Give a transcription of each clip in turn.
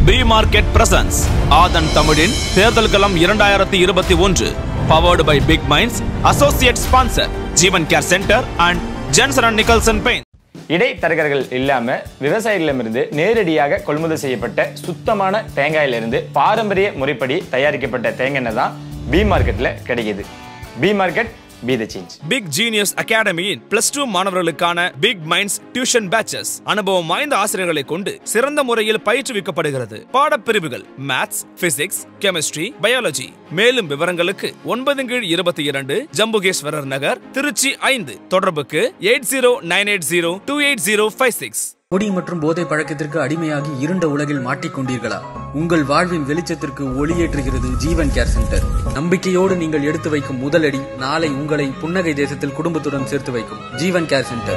B market presence ஆதன் தமிழின் தேர்தல் களம் இரண்டாயிரத்தி இருபத்தி ஒன்று powered by Big Minds associate sponsor Jeevan care centre and Jensen and Nicholson paint இடைத்தரகர்கள் இல்லாம விவசாயிகளிடமிருந்து நேரடியாக கொள்முதல் செய்யப்பட்ட சுத்தமான தேங்காயிலிருந்து பாரம்பரிய முறைப்படி தயாரிக்கப்பட்ட தேங்காய் எண்ணெய் தான் பி மார்க்கெட்ல கிடைக்குது B market be the change Big Genius அகாடமியின் பிளஸ் டூ மாணவர்களுக்கான பிக் மைண்ட்ஸ் டியூஷன் பேச்சஸ் அனுபவம் வாய்ந்த ஆசிரியர்களை கொண்டு சிறந்த முறையில் பயிற்றுவிக்கப்படுகிறது பாடப்பிரிவுகள் மேத்ஸ் பிசிக்ஸ் கெமிஸ்ட்ரி பயாலஜி மேலும் விவரங்களுக்கு ஒன்பது கீழ் இருபத்தி இரண்டு ஜம்புகேஸ்வரர் நகர் திருச்சி ஐந்து தொடர்புக்கு eight zero nine eight zero two eight zero five six குடி மற்றும் போதை பழக்கத்திற்கு அடிமையாகி இருண்ட உலகில் மாட்டிக்கொண்டீர்களா உங்கள் வாழ்வின் வெளிச்சத்திற்கு ஒளியேற்றுகிறது ஜீவன் கேர் சென்டர் நம்பிக்கையோடு நீங்கள் எடுத்து வைக்கும் முதலடி நாளை உங்களை புன்னகை தேசத்தில் குடும்பத்துடன் சேர்த்து வைக்கும் Jeevan care centre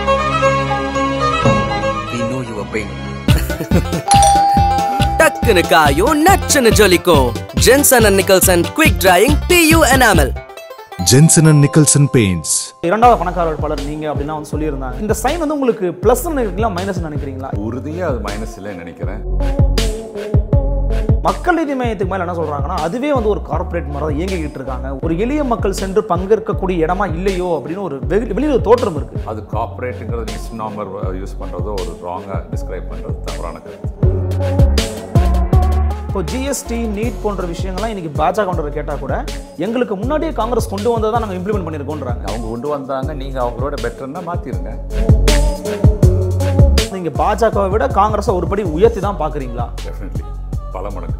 We know your pain. டக்குனு காயும் நச்சுன்னு ஜொலிக்கும் Jensen and Nicholson quick drying PU enamel Jensen and Nicholson Paints. இரண்டாவது பணக்கார வேட்பாளர் நீங்க அப்படின்னா வந்து சொல்லியிருந்தாங்க இந்த சைன் வந்து உங்களுக்கு பிளஸ் நினைக்கிறீங்களா மைனஸ் நினைக்கிறீங்களா உறுதியா அது மைனஸ் இல்லைன்னு நினைக்கிறேன் மக்கள் நீதி மையத்துக்கு மேல என்ன சொல்றாங்கன்னா அதுவே வந்து ஒரு கார்ப்பரேட் மாதிரி தான் இயங்கிக்கிட்டு இருக்காங்க ஒரு எளிய மக்கள் சென்று பங்கேற்கக்கூடிய இடமா இல்லையோ அப்படின்னு ஒரு வெகு- வெளியில ஒரு தோற்றம் இருக்கு அது கார்ப்பரேட்டுங்கிறது மிஸ்நாமர் யூஸ் பண்றதோ ஒரு ராங்கா டிஸ்கிரைப் பண்றது தவறான கருத்து இப்போ ஜிஎஸ்டி நீட் போன்ற விஷயங்கள்லாம் இன்னைக்கு பாஜக கேட்டா கூட எங்களுக்கு முன்னாடியே காங்கிரஸ் கொண்டு வந்ததை தான் நாங்க இம்ப்ளிமெண்ட் பண்ணியிருக்கோன்றாங்க அவங்க கொண்டு வந்தாங்க நீங்க அவங்களோட பெட்டர்னா மாத்திருங்க நீங்க பாஜகவை விட காங்கிரஸை ஒரு படி உயர்த்தி தான் பாக்குறீங்களா டெஃபினெட்லி பல மடங்கு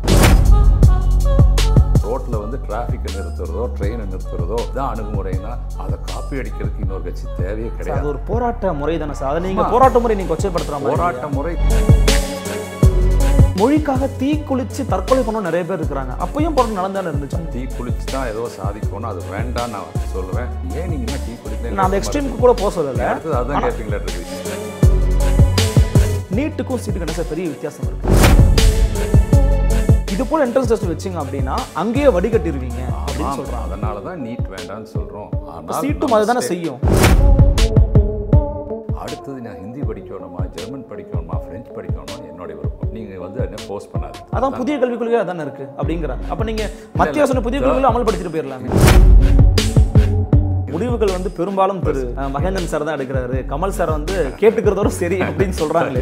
ரோட்ல வந்து டிராஃபிக்கை நிறுத்துறதோ ட்ரெயினை நிறுத்துறதோ தான் அணுகுமுறைனா அதை காப்பி அடிக்கிறதுக்கு இன்னொரு கட்சி தேவையே அது கிடையாது ஒரு போராட்ட முறை தானே சார் அதை நீங்க போராட்ட முறை நீங்க கொச்சைப்படுத்துற மாதிரி போராட்ட முறை மொழிக்காக தீ குளிச்சு தற்கொலை பண்ண நிறைய பேர் இருக்கிறாங்க அப்பயும் போராட்டம் நடந்தானே இருந்துச்சு டீ குளிச்சு தான் ஏதோ சாதிக்கணும் அது வேண்டாம் நான் சொல்லுவேன் ஏன் நீங்க என்ன டீ குடிக்கல நான் அந்த எக்ஸ்ட்ரீமுக்கு கூட போக சொல்லல அடுத்தது அதான் கேட்பீங்களா இருக்கு நீட்டுக்கும் சீட்டுக்கு என்ன சார் பெரிய வித்தியாசம் இருக்கு இது போல என்ட்ரன்ஸ் டெஸ்ட் வச்சிங்க அப்படின்னா அங்கேயே வடிகட்டிடுவீங்க அப்படின்னு சொல்றாங்க அதனால தான் நீட் வேண்டாம்னு சொல்றோம் ஆனால் சீட்டும் நம்ம அதுதானே state- செய்யும் அடுத்தது நான் ஹிந்தி படிக்கணுமா ஜெர்மன் படிக்கணுமா பிரெஞ்சு படிக்கணுமா என்னுடைய விருப்பம் நீங்க வந்து என்ன போஸ்ட் பண்ணாது அதான் புதிய கல்விக் கொள்கை அதானே இருக்கு அப்படிங்கிறாங்க அப்ப நீங்க மத்திய அரசு புதிய கொள்கைகளை அமல்படுத்திட்டு போயிடலாமே முடிவுகள் வந்து பெரும்பாலும் திரு அஹ், மகேந்திரன் சார் தான் எடுக்கிறாரு கமல் சார் வந்து கேட்டுக்கிறதோட சரி அப்படின்னு சொல்றாங்களே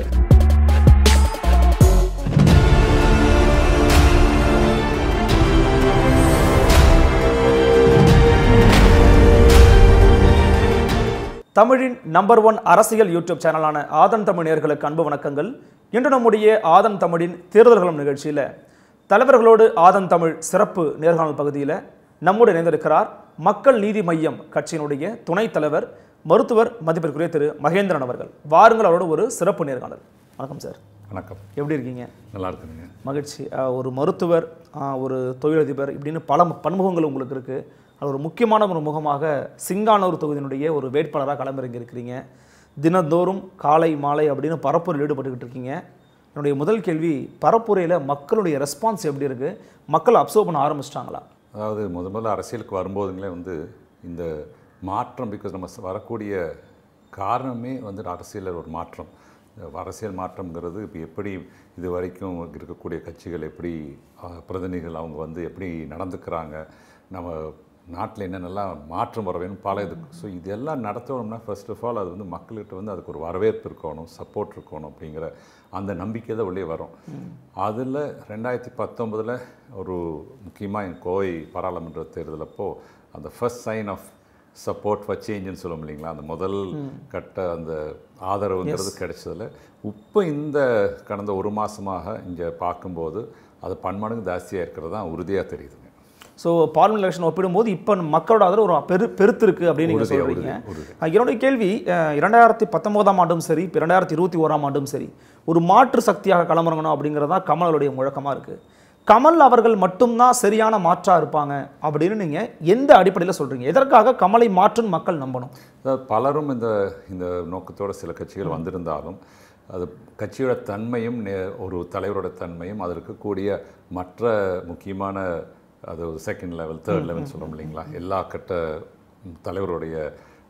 தமிழின் நம்பர் ஒன் அரசியல் யூடியூப் சேனலான ஆதன் தமிழ் நேயர்களுக்கு அன்பு வணக்கங்கள் இன்று நம்முடைய ஆதன் தமிழின் தேர்தல்களம் நிகழ்ச்சியில் தலைவர்களோடு ஆதன் தமிழ் சிறப்பு நேர்காணல் பகுதியில் நம்முடைய இணைந்திருக்கிறார் மக்கள் நீதி மையம் கட்சியினுடைய துணைத் தலைவர் மருத்துவர் மதிப்பிற்குரிய திரு மகேந்திரன் அவர்கள் வாருங்கள் அவரோட ஒரு சிறப்பு நேர்காணல் வணக்கம் சார் வணக்கம் எப்படி இருக்கீங்க நல்லா இருக்குங்க மகிழ்ச்சி அஹ், ஒரு மருத்துவர் அஹ், ஒரு தொழிலதிபர் இப்படின்னு பல பன்முகங்கள் உங்களுக்கு இருக்குது அது ஒரு முக்கியமான ஒரு முகமாக சிங்கானூர் தொகுதியினுடைய ஒரு வேட்பாளராக களமிறங்கி இருக்கிறீங்க தினந்தோறும் காலை மாலை அப்படின்னு பரப்புரையில் ஈடுபட்டுக்கிட்டு இருக்கீங்க என்னுடைய முதல் கேள்வி பரப்புரையில் மக்களுடைய ரெஸ்பான்ஸ் எப்படி இருக்குது மக்கள் அப்சர்வ் பண்ண ஆரம்பிச்சிட்டாங்களா அதாவது முத முதல்ல அரசியலுக்கு வரும்போதுங்களே வந்து இந்த மாற்றம் பிகாஸ் நம்ம ச- வரக்கூடிய காரணமே வந்து அரசியலில் ஒரு மாற்றம் இந்த அரசியல் மாற்றம்ங்கிறது இப்போ எப்படி இது வரைக்கும் இருக்கக்கூடிய கட்சிகள் எப்படி அஹ், பிரதிநிதிகள் அவங்க வந்து எப்படி நடந்துக்கிறாங்க நம்ம நாட்டில் என்னென்னலாம் மாற்றம் வர வேணும் பல இது ஸோ இதெல்லாம் நடத்தணும்னா ஃபர்ஸ்ட் ஆஃப் ஆல் அது வந்து மக்கள்கிட்ட வந்து அதுக்கு ஒரு வரவேற்பு இருக்கணும் சப்போர்ட் இருக்கணும் அப்படிங்கிற அந்த நம்பிக்கை தான் உள்ளே வரும் அதில் ரெண்டாயிரத்தி பத்தொம்பதில் ஒரு முக்கியமாக என் கோவை பாராளுமன்ற தேர்தல் அப்போ அந்த first sign of support for சேஞ்சுன்னு சொல்லும் இல்லைங்களா அந்த முதல் கட்ட அந்த ஆதரவுங்கிறது கிடைச்சதுல இப்போ இந்த கடந்த ஒரு மாதமாக இங்கே பார்க்கும்போது அது பன்மடங்கு ஜாஸ்தியாக இருக்கிறது தான் உறுதியாக தெரியுதுங்க ஸோ பார்லிமெண்ட் எலெக்ஷன் ஒப்பிடும்போது இப்போ மக்களோட ஆதரவு ஒரு பெரு பெருத்து இருக்கு அப்படின்னு நீங்கள் உறுதியா, சொல்கிறீங்க உறுதி, உறுதி. என்னுடைய கேள்வி அஹ், இரண்டாயிரத்தி பத்தொம்போதாம் ஆண்டும் சரி இப்போ இரண்டாயிரத்தி இருபத்தி ஓராம் ஆண்டும் சரி ஒரு மாற்று சக்தியாக களமிறங்கணும் அப்படிங்கிறது தான் கமலுடைய முழக்கமாக இருக்குது கமல் அவர்கள் மட்டும்தான் சரியான மாற்றா இருப்பாங்க அப்படின்னு நீங்கள் எந்த அடிப்படையில் சொல்கிறீங்க எதற்காக கமலை மாற்றுன்னு மக்கள் நம்பணும் அதாவது பலரும் இந்த இந்த நோக்கத்தோட சில கட்சிகள் வந்திருந்தாலும் அது கட்சியோட தன்மையும் நே- ஒரு தலைவரோட தன்மையும் அது இருக்கக்கூடிய மற்ற முக்கியமான அது செகண்ட் லெவல் தேர்ட் லெவல் சொல்றோம் இல்லைங்களா எல்லா கட்ட தலைவருடைய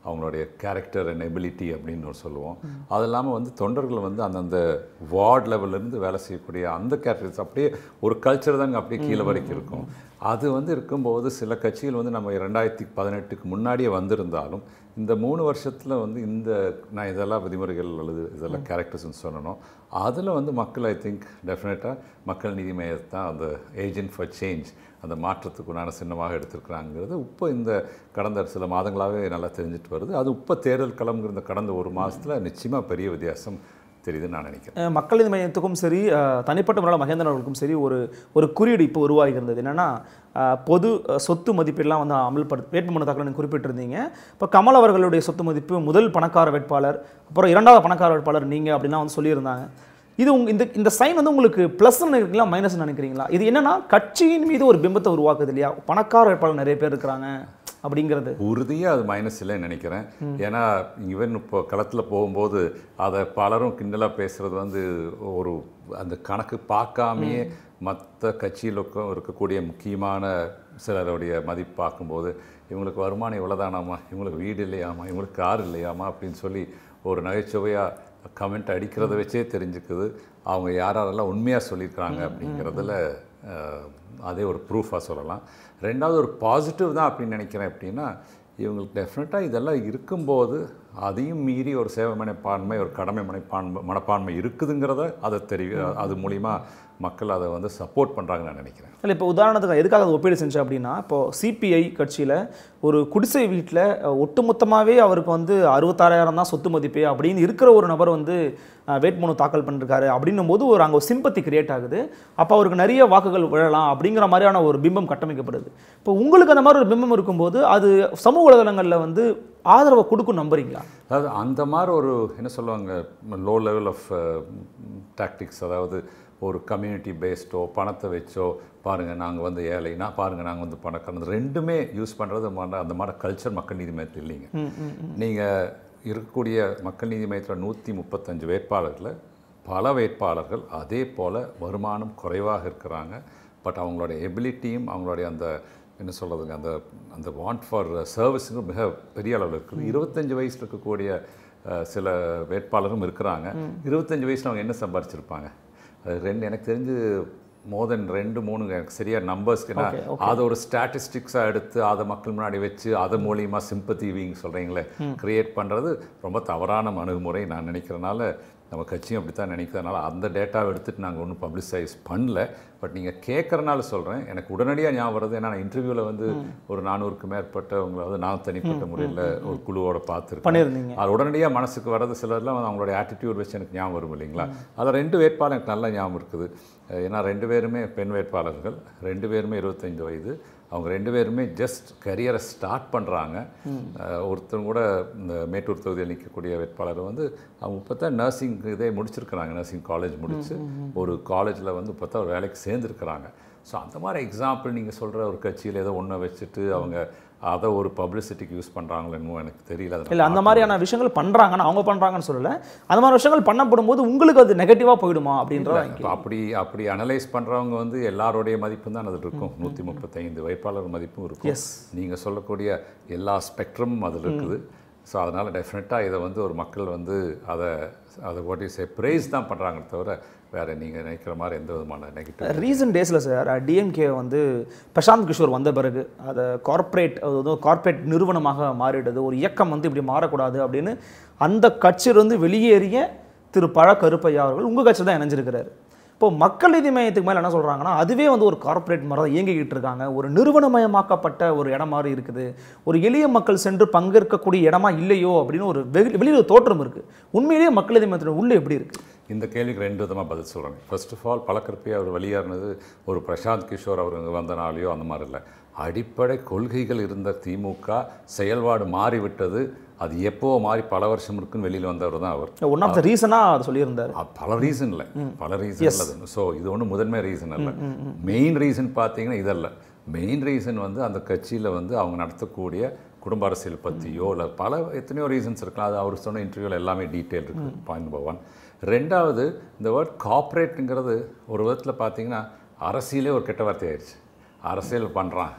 அவங்களுடைய கேரக்டர் அண்ட் எபிலிட்டி அப்படின்னு ஒரு சொல்லுவோம் அது இல்லாமல் வந்து தொண்டர்கள் வந்து அந்தந்த வார்டு லெவல்லேருந்து வேலை செய்யக்கூடிய அந்த கேரக்டர்ஸ் அப்படியே ஒரு கல்ச்சர் தாங்க அப்படியே கீழே வரைக்கும் இருக்கும் அது வந்து இருக்கும்போது சில கட்சிகள் வந்து நம்ம ரெண்டாயிரத்தி பதினெட்டுக்கு முன்னாடியே வந்திருந்தாலும் இந்த மூணு வருஷத்தில் வந்து இந்த நான் இதெல்லாம் விதிமுறைகள் அல்லது இதெல்லாம் கேரக்டர்ஸ்னு சொல்லணும் அதில் வந்து மக்கள் ஐ திங்க் டெஃபினட்டாக மக்கள் நீதி மையத்தை தான் அந்த ஏஜென்ட் ஃபார் சேஞ்ச் அந்த மாற்றத்துக்குண்டான சின்னமாக எடுத்திருக்கிறாங்கிறது இப்போ இந்த கடந்த சில மாதங்களாகவே நல்லா தெரிஞ்சுட்டு வருது அது இப்போ தேர்தல் களம்ங்கிற இந்த கடந்த ஒரு மாதத்தில் நிச்சயமாக பெரிய வித்தியாசம் தெரியுதுன்னு நான் நினைக்கிறேன் அஹ் மக்கள் நீதி மையத்துக்கும் சரி அஹ் தனிப்பட்ட முறையில் மகேந்திரன் அவர்களுக்கும் சரி ஒரு ஒரு குறியீடு இப்போ உருவாகி இருந்தது என்னன்னா அஹ் பொது அஹ் சொத்து மதிப்பீடுலாம் வந்து அமல்படுத்த வேட்புமனு தாக்கல் நீங்கள் குறிப்பிட்டிருந்தீங்க இப்போ கமல் அவர்களுடைய சொத்து மதிப்பு முதல் பணக்கார வேட்பாளர் அப்புறம் இரண்டாவது பணக்கார வேட்பாளர் நீங்கள் அப்படின்லாம் வந்து சொல்லியிருந்தாங்க இது உங்க இந்த இந்த சைன் வந்து உங்களுக்கு ப்ளஸ் நினைக்கிறீங்களா மைனஸ் நினைக்கிறீங்களா இது என்னன்னா கட்சியின் மீது ஒரு பிம்பத்தை உருவாக்குது இல்லையா பணக்கார வேட்பாளர் நிறைய பேர் இருக்கிறாங்க அப்படிங்கிறது உறுதியாக அது மைனஸ் இல்லைன்னு நினைக்கிறேன் ஏன்னா ஈவன் இப்போ களத்தில் போகும்போது அதை பலரும் கிண்டலாக பேசுகிறது வந்து ஒரு அந்த கணக்கு பார்க்காமையே மற்ற கட்சியில் இருக்க- இருக்கக்கூடிய முக்கியமான சிலருடைய மதிப்பு பார்க்கும்போது இவங்களுக்கு வருமானம் இவ்வளோதானாமா இவங்களுக்கு வீடு இல்லையாமா இவங்களுக்கு கார் இல்லையாமா அப்படின்னு சொல்லி ஒரு நகைச்சுவையாக கமெண்ட் அடிக்கிறத வச்சே தெரிஞ்சுக்குது அவங்க யார் யாரெல்லாம் உண்மையாக சொல்லியிருக்கிறாங்க அப்படிங்கிறதுல அஹ், அதே ஒரு ப்ரூஃபாக சொல்லலாம் ரெண்டாவது ஒரு பாசிட்டிவ் தான் அப்படின்னு நினைக்கிறேன் அப்படின்னா இவங்களுக்கு டெஃபினட்டாக இதெல்லாம் இருக்கும்போது அதையும் மீறி ஒரு சேவை மனப்பான்மை ஒரு கடமை மனப்பான்மை மனப்பான்மை இருக்குதுங்கிறத அதை தெரிய அது மூலிமா மக்கள் அதை வந்து சப்போர்ட் பண்ணுறாங்கன்னு நான் நினைக்கிறேன் இல்லை இப்போ உதாரணத்துக்கு எதுக்காக அதை ஒப்பீடு செஞ்சேன் அப்படின்னா இப்போ சிபிஐ கட்சியில் ஒரு குடிசை வீட்டில் ஒட்டுமொத்தமாகவே அவருக்கு வந்து அறுபத்தாறாயிரம் தான் சொத்து மதிப்பே அப்படின்னு இருக்கிற ஒரு நபர் வந்து அஹ், வேட்புமனு தாக்கல் பண்ணிருக்காரு அப்படின்னும் போது ஒரு அங்கே ஒரு சிம்பத்தி கிரியேட் ஆகுது அப்போ அவருக்கு நிறைய வாக்குகள் விழலாம் அப்படிங்கிற மாதிரியான ஒரு பிம்பம் கட்டமைக்கப்படுது இப்போ உங்களுக்கு அந்த மாதிரி ஒரு பிம்பம் இருக்கும்போது அது சமூக வலைதளங்களில் வந்து ஆதரவை கொடுக்கும் நம்புறீங்களா அதாவது அந்த மாதிரி ஒரு என்ன சொல்லுவாங்க லோ லெவல் ஆஃப் டாக்டிக்ஸ் அதாவது ஒரு கம்யூனிட்டி பேஸ்டோ பணத்தை வச்சோ பாருங்கள் நாங்கள் வந்து ஏழைனா பாருங்கள் நாங்கள் வந்து பணக்காரன் ரெண்டுமே யூஸ் பண்ணுறது அந்த மாதிரி கல்ச்சர் மக்கள் நீதி மையத்தில் இல்லைங்க நீங்கள் இருக்கக்கூடிய மக்கள் நீதி மையத்தில் நூற்றி முப்பத்தஞ்சு வேட்பாளர்களில் பல வேட்பாளர்கள் அதே போல் வருமானம் குறைவாக இருக்கிறாங்க பட் அவங்களுடைய எபிலிட்டியும் அவங்களுடைய அந்த என்ன சொல்கிறதுங்க அந்த அந்த வாண்ட் ஃபார் சர்வீஸுங்க மிக பெரிய அளவில் இருக்குது இருபத்தஞ்சு வயசில் இருக்கக்கூடிய அஹ், சில வேட்பாளரும் இருக்கிறாங்க இருபத்தஞ்சு வயசில் அவங்க என்ன சம்பாரிச்சிருப்பாங்க அது ரெண்டு எனக்கு தெரிஞ்சு மோர் தென் ரெண்டு மூணு எனக்கு சரியா நம்பர்ஸ்க்கு ஏன்னா அதை ஒரு ஸ்டாட்டிஸ்டிக்ஸாக எடுத்து அதை மக்கள் முன்னாடி வச்சு அது மூலியமா சிம்பத்தி வீங்க சொல்கிறீங்களே கிரியேட் பண்ணுறது ரொம்ப தவறான அணுகுமுறை நான் நினைக்கிறனால நம்ம கட்சியும் அப்படி தான் நினைக்கிறதுனால அந்த டேட்டாவை எடுத்துட்டு நாங்கள் ஒன்றும் பப்ளிசைஸ் பண்ணல பட் நீங்கள் கேட்குறனால சொல்கிறேன் எனக்கு உடனடியாக ஞாபகம் வருது ஏன்னா நான் இன்டர்வியூவில் வந்து ஒரு நானூறுக்கு மேற்பட்டவங்களை வந்து நான் தனிப்பட்ட முறையில் ஒரு குழுவோட பார்த்துருக்கேன் பண்ணியிருந்தீங்க அது உடனடியாக மனசுக்கு வர்றது சிலர்லாம் வந்து அவங்களுடைய ஆட்டிடியூட் வச்சு எனக்கு ஞாபகம் வரும் இல்லைங்களா அதில் ரெண்டு வேட்பாளர் எனக்கு நல்லா ஞாபகம் இருக்குது அஹ் ஏன்னா ரெண்டு பேருமே பெண் வேட்பாளர்கள் ரெண்டு பேருமே இருபத்தைந்து வயது அவங்க ரெண்டு பேருமே ஜஸ்ட் கரியரை ஸ்டார்ட் பண்ணுறாங்க ஒருத்தர் கூட இந்த மேட்டூர் தொகுதியில் நிற்கக்கூடிய வேட்பாளர் வந்து அவங்க இப்போ தான் நர்சிங் இதே முடிச்சிருக்கிறாங்க நர்சிங் காலேஜ் முடிச்சு ஒரு காலேஜில் வந்து இப்போ தான் ஒரு வேலைக்கு சேர்ந்துருக்கிறாங்க ஸோ அந்த மாதிரி எக்ஸாம்பிள் நீங்கள் சொல்கிற ஒரு கட்சியில் ஏதோ ஒன்றை வச்சுட்டு அவங்க அதை ஒரு பப்ளிசிட்டிக்கு யூஸ் பண்ணுறாங்களோ எனக்கு தெரியல அதை நான் இல்லை அந்த மாதிரியான விஷயங்கள் பண்ணுறாங்கன்னு அவங்க பண்ணுறாங்கன்னு சொல்லலை அந்த மாதிரி விஷயங்கள் பண்ணப்படும் போது உங்களுக்கு அது நெகட்டிவாக போயிடுமா அப்படின்றத இப்போ அப்படி அப்படி அனலைஸ் பண்ணுறவங்க வந்து எல்லாருடைய மதிப்பும் தான் அதில் இருக்கும் நூற்றி முப்பத்தைந்து வேட்பாளர் மதிப்பும் இருக்கும் Yes. நீங்கள் சொல்லக்கூடிய எல்லா ஸ்பெக்ட்ரமும் அதில் இருக்குது ஸோ அதனால் டெஃபினட்டாக இதை வந்து ஒரு மக்கள் வந்து அதை அதை வாட் இஸ் ஏ ப்ரைஸ் தான் பண்ணுறாங்க தவிர வேறு நீங்கள் நினைக்கிற மாதிரி எந்த விதமான நெகட்டிவ் ரீசன்ட் டேஸில் சார் டிஎம்கே வந்து பிரசாந்த் கிஷோர் வந்த பிறகு அதை கார்ப்பரேட் அது வந்து கார்ப்பரேட் நிறுவனமாக மாறிடுது ஒரு இயக்கம் வந்து இப்படி மாறக்கூடாது அப்படின்னு அந்த கட்சியிலிருந்து வெளியேறிய திரு பழ கருப்பையா அவர்கள் உங்கள் கட்சி தான் இணைஞ்சிருக்கிறாரு இப்போ மக்கள் நீதி மையத்துக்கு மேலே என்ன சொல்கிறாங்கன்னா அதுவே வந்து ஒரு கார்ப்பரேட் மாதிரி தான் இயங்கிக்கிட்டு இருக்காங்க ஒரு நிறுவனமயமாக்கப்பட்ட ஒரு இடம் மாதிரி இருக்குது ஒரு எளிய மக்கள் சென்று பங்கேற்கக்கூடிய இடமா இல்லையோ அப்படின்னு ஒரு வெளி வெளியில் ஒரு தோற்றம் இருக்குது உண்மையிலேயே மக்கள் நீதி மையத்தின் உள்ளே எப்படி இருக்குது இந்த கேள்விக்கு ரெண்டு விதமாக பதில் சொல்கிறேன் ஃபர்ஸ்ட் ஆஃப் ஆல் பழக்கற்பே அவர் வெளியேறினது ஒரு பிரசாந்த் கிஷோர் அவர் இங்க வந்தனாலேயோ அந்த மாதிரி இல்லை அடிப்படை கொள்கைகள் இருந்த திமுக செயல்பாடு மாறிவிட்டது அது எப்போ மாறி பல வருஷம் இருக்குன்னு வெளியில் வந்தவர் தான் அவர் ஒன் ஆஃப் த ரீசனாக அதை சொல்லியிருந்தார் அ- பல ரீசன் இல்லை பல ரீசன் இல்லை ஸோ இது ஒன்றும் முதன்மை ரீசன் அல்ல மெயின் ரீசன் பார்த்தீங்கன்னா இதல்ல மெயின் ரீசன் வந்து அந்த கட்சியில் வந்து அவங்க நடத்தக்கூடிய குடும்ப அரசியல் பற்றியோ இல்லை பல எத்தனையோ ரீசன்ஸ் இருக்கலாம் அது அவர் சொன்ன இன்டர்வியூவில் எல்லாமே டீட்டெயில் இருக்குது பாயிண்ட் நம்பர் ஒன் ரெண்டாவது இந்த வேர்ட் கார்ப்பரேட்டுங்கிறது ஒரு விதத்தில் பார்த்தீங்கன்னா அரசியலே ஒரு கெட்ட வார்த்தை ஆயிடுச்சு அரசியல் பண்ணுறான்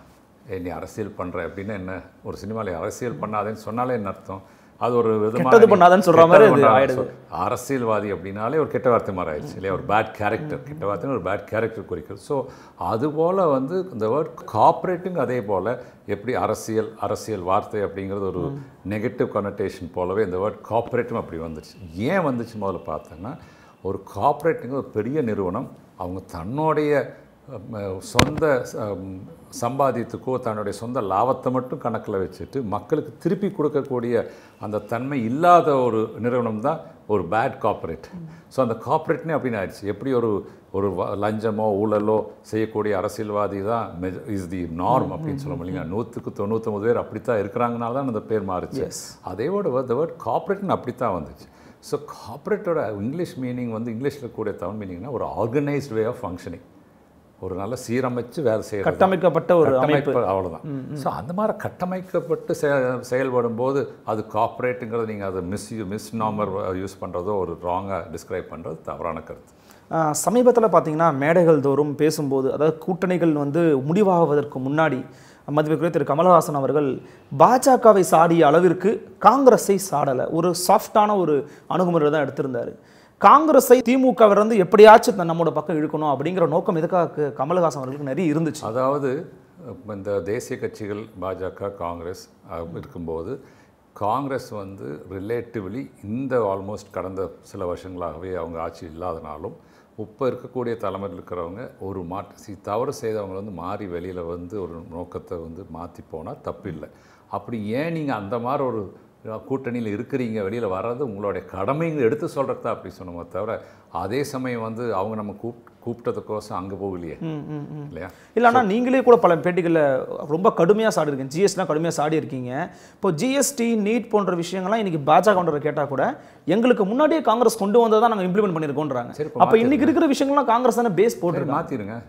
ஏய் நீ அரசியல் பண்ணுற அப்படின்னா என்ன ஒரு சினிமாவில் அரசியல் பண்ணாதேன்னு சொன்னாலே என்ன அர்த்தம் அது ஒரு விதமான கெட்டது நீ- பண்ணாதன்னு சொல்ற கெட்டது மாதிரி அது பண்ணாதன்னு ஆயிடுது. சொல். அரசியல்வாதி அப்படின்னாலே ஒரு கெட்ட வார்த்தை மாதிரி ஆயிடுச்சு இல்லையா ஒரு பேட் கேரக்டர் கெட்ட வார்த்தை ஒரு பேட் கேரக்டர் குறிக்கிறது ஸோ அதுபோல் வந்து இந்த வேர்ட் கார்ப்பரேட்டுங்க அதே போல் எப்படி அரசியல் அரசியல் வார்த்தை அப்படிங்கிறது ஒரு நெகட்டிவ் கனோட்டேஷன் போலவே இந்த வேர்ட் கார்ப்பரேட்டும் அப்படி வந்துச்சு ஏன் வந்துச்சு முதல்ல பார்த்தோன்னா ஒரு கார்ப்பரேட்டுங்க ஒரு பெரிய நிறுவனம் அவங்க தன்னுடைய அஹ், சொந்த அஹ், சம்பாதியத்துக்கோ தன்னுடைய சொந்த லாபத்தை மட்டும் கணக்கில் வச்சுட்டு மக்களுக்கு திருப்பி கொடுக்கக்கூடிய அந்த தன்மை இல்லாத ஒரு நிறுவனம் தான் ஒரு பேட் கார்ப்பரேட் ஸோ அந்த கார்ப்பரேட்னே அப்படின்னு ஆயிடுச்சு எப்படி ஒரு ஒரு வ- லஞ்சமோ ஊழலோ செய்யக்கூடிய அரசியல்வாதி தான் இஸ் தி நார்ம் அப்படின்னு சொல்ல முடியுங்க நூற்றுக்கு தொண்ணூத்தொம்பது பேர் அப்படித்தான் இருக்கிறாங்கனால தான் அந்த பேர் மாறுச்சு அதேவோட த வேர்ட் கார்ப்பரேட்னு அப்படித்தான் வந்துச்சு ஸோ கார்ப்பரேட்டோட இங்கிலீஷ் மீனிங் வந்து இங்கிலீஷில் கூடிய தமிழ் மீனிங்னா ஒரு ஆர்கனைஸ்ட் வே ஆஃப் ஃபங்க்ஷனிங் ஒரு நல்ல சீரமைச்சு வேலை செய்யறது கட்டமைக்கப்பட்ட ஒரு அமைப்பு கட்டமைப்பு அவ்வளோதான் ஸோ அந்த மாதிரி கட்டமைக்கப்பட்டு செ- செயல்படும் போது அது கார்ப்பரேட்டுங்கிறது நீங்கள் அதை மிஸ் மிஸ் நாமர் யூஸ் பண்ணுறதோ ஒரு ராங்காக டிஸ்கிரைப் பண்ணுறது தவறான கருத்து சமீபத்தில் பார்த்தீங்கன்னா மேடைகள் தோறும் பேசும்போது அதாவது கூட்டணிகள் வந்து முடிவாகுவதற்கு முன்னாடி மதிப்பிற்குரிய திரு கமலஹாசன் அவர்கள் பாஜகவை சாடிய அளவிற்கு காங்கிரஸை சாடலை ஒரு சாஃப்டான ஒரு அணுகுமுறை தான் எடுத்திருந்தார் காங்கிரஸை திமுகவிலிருந்து எப்படியாச்சும் த- நம்மோட பக்கம் இழுக்கணும் அப்படிங்கிற நோக்கம் எதுக்காக கமலஹாசன் அவர்களுக்கு நிறைய இருந்துச்சு அதாவது இப்ப இந்த தேசிய கட்சிகள் பாஜக காங்கிரஸ் அஹ், இருக்கும்போது காங்கிரஸ் வந்து ரிலேட்டிவ்லி இந்த ஆல்மோஸ்ட் கடந்த சில வருஷங்களாகவே அவங்க ஆட்சி இல்லாதனாலும் இப்போ இருக்கக்கூடிய தலைமையில் இருக்கிறவங்க ஒரு மாற்று சி தவறு செய்தவங்க வந்து மாறி வெளியில் வந்து ஒரு நோக்கத்தை வந்து மாற்றி போனால் தப்பில்லை அப்படி ஏன் நீங்கள் அந்த மாதிரி ஒரு கூட்டணியில் இருக்கிறீங்க வெளியில் வர்றது உங்களுடைய கடமைங்க எடுத்து சொல்கிறது தான் அப்படி சொன்னோமே தவிர அதே சமயம் வந்து அவங்க நம்ம கூப் கூப்பிட்டதுக்கோசம் அங்கே போகலையே இல்லையா இல்லைன்னா நீங்களே கூட பல பேட்டிகளில் ரொம்ப கடுமையாக சாடி இருக்கீங்க ஜிஎஸ்டிலாம் கடுமையாக சாடி இருக்கீங்க இப்போ ஜிஎஸ்டி நீட் போன்ற விஷயங்கள்லாம் இன்னைக்கு பாஜகன்ற கேட்டால் கூட எங்களுக்கு முன்னாடியே காங்கிரஸ் கொண்டு வந்ததை தான் நாங்கள் இம்ப்ளிமெண்ட் பண்ணியிருக்கோன்றாங்க சரி, இப்ப அப்போ இன்னைக்கு இருக்கிற விஷயங்கள்லாம் காங்கிரஸ் தானே பேஸ் சரி போட்டிருக்காங்க மாற்றிடுங்க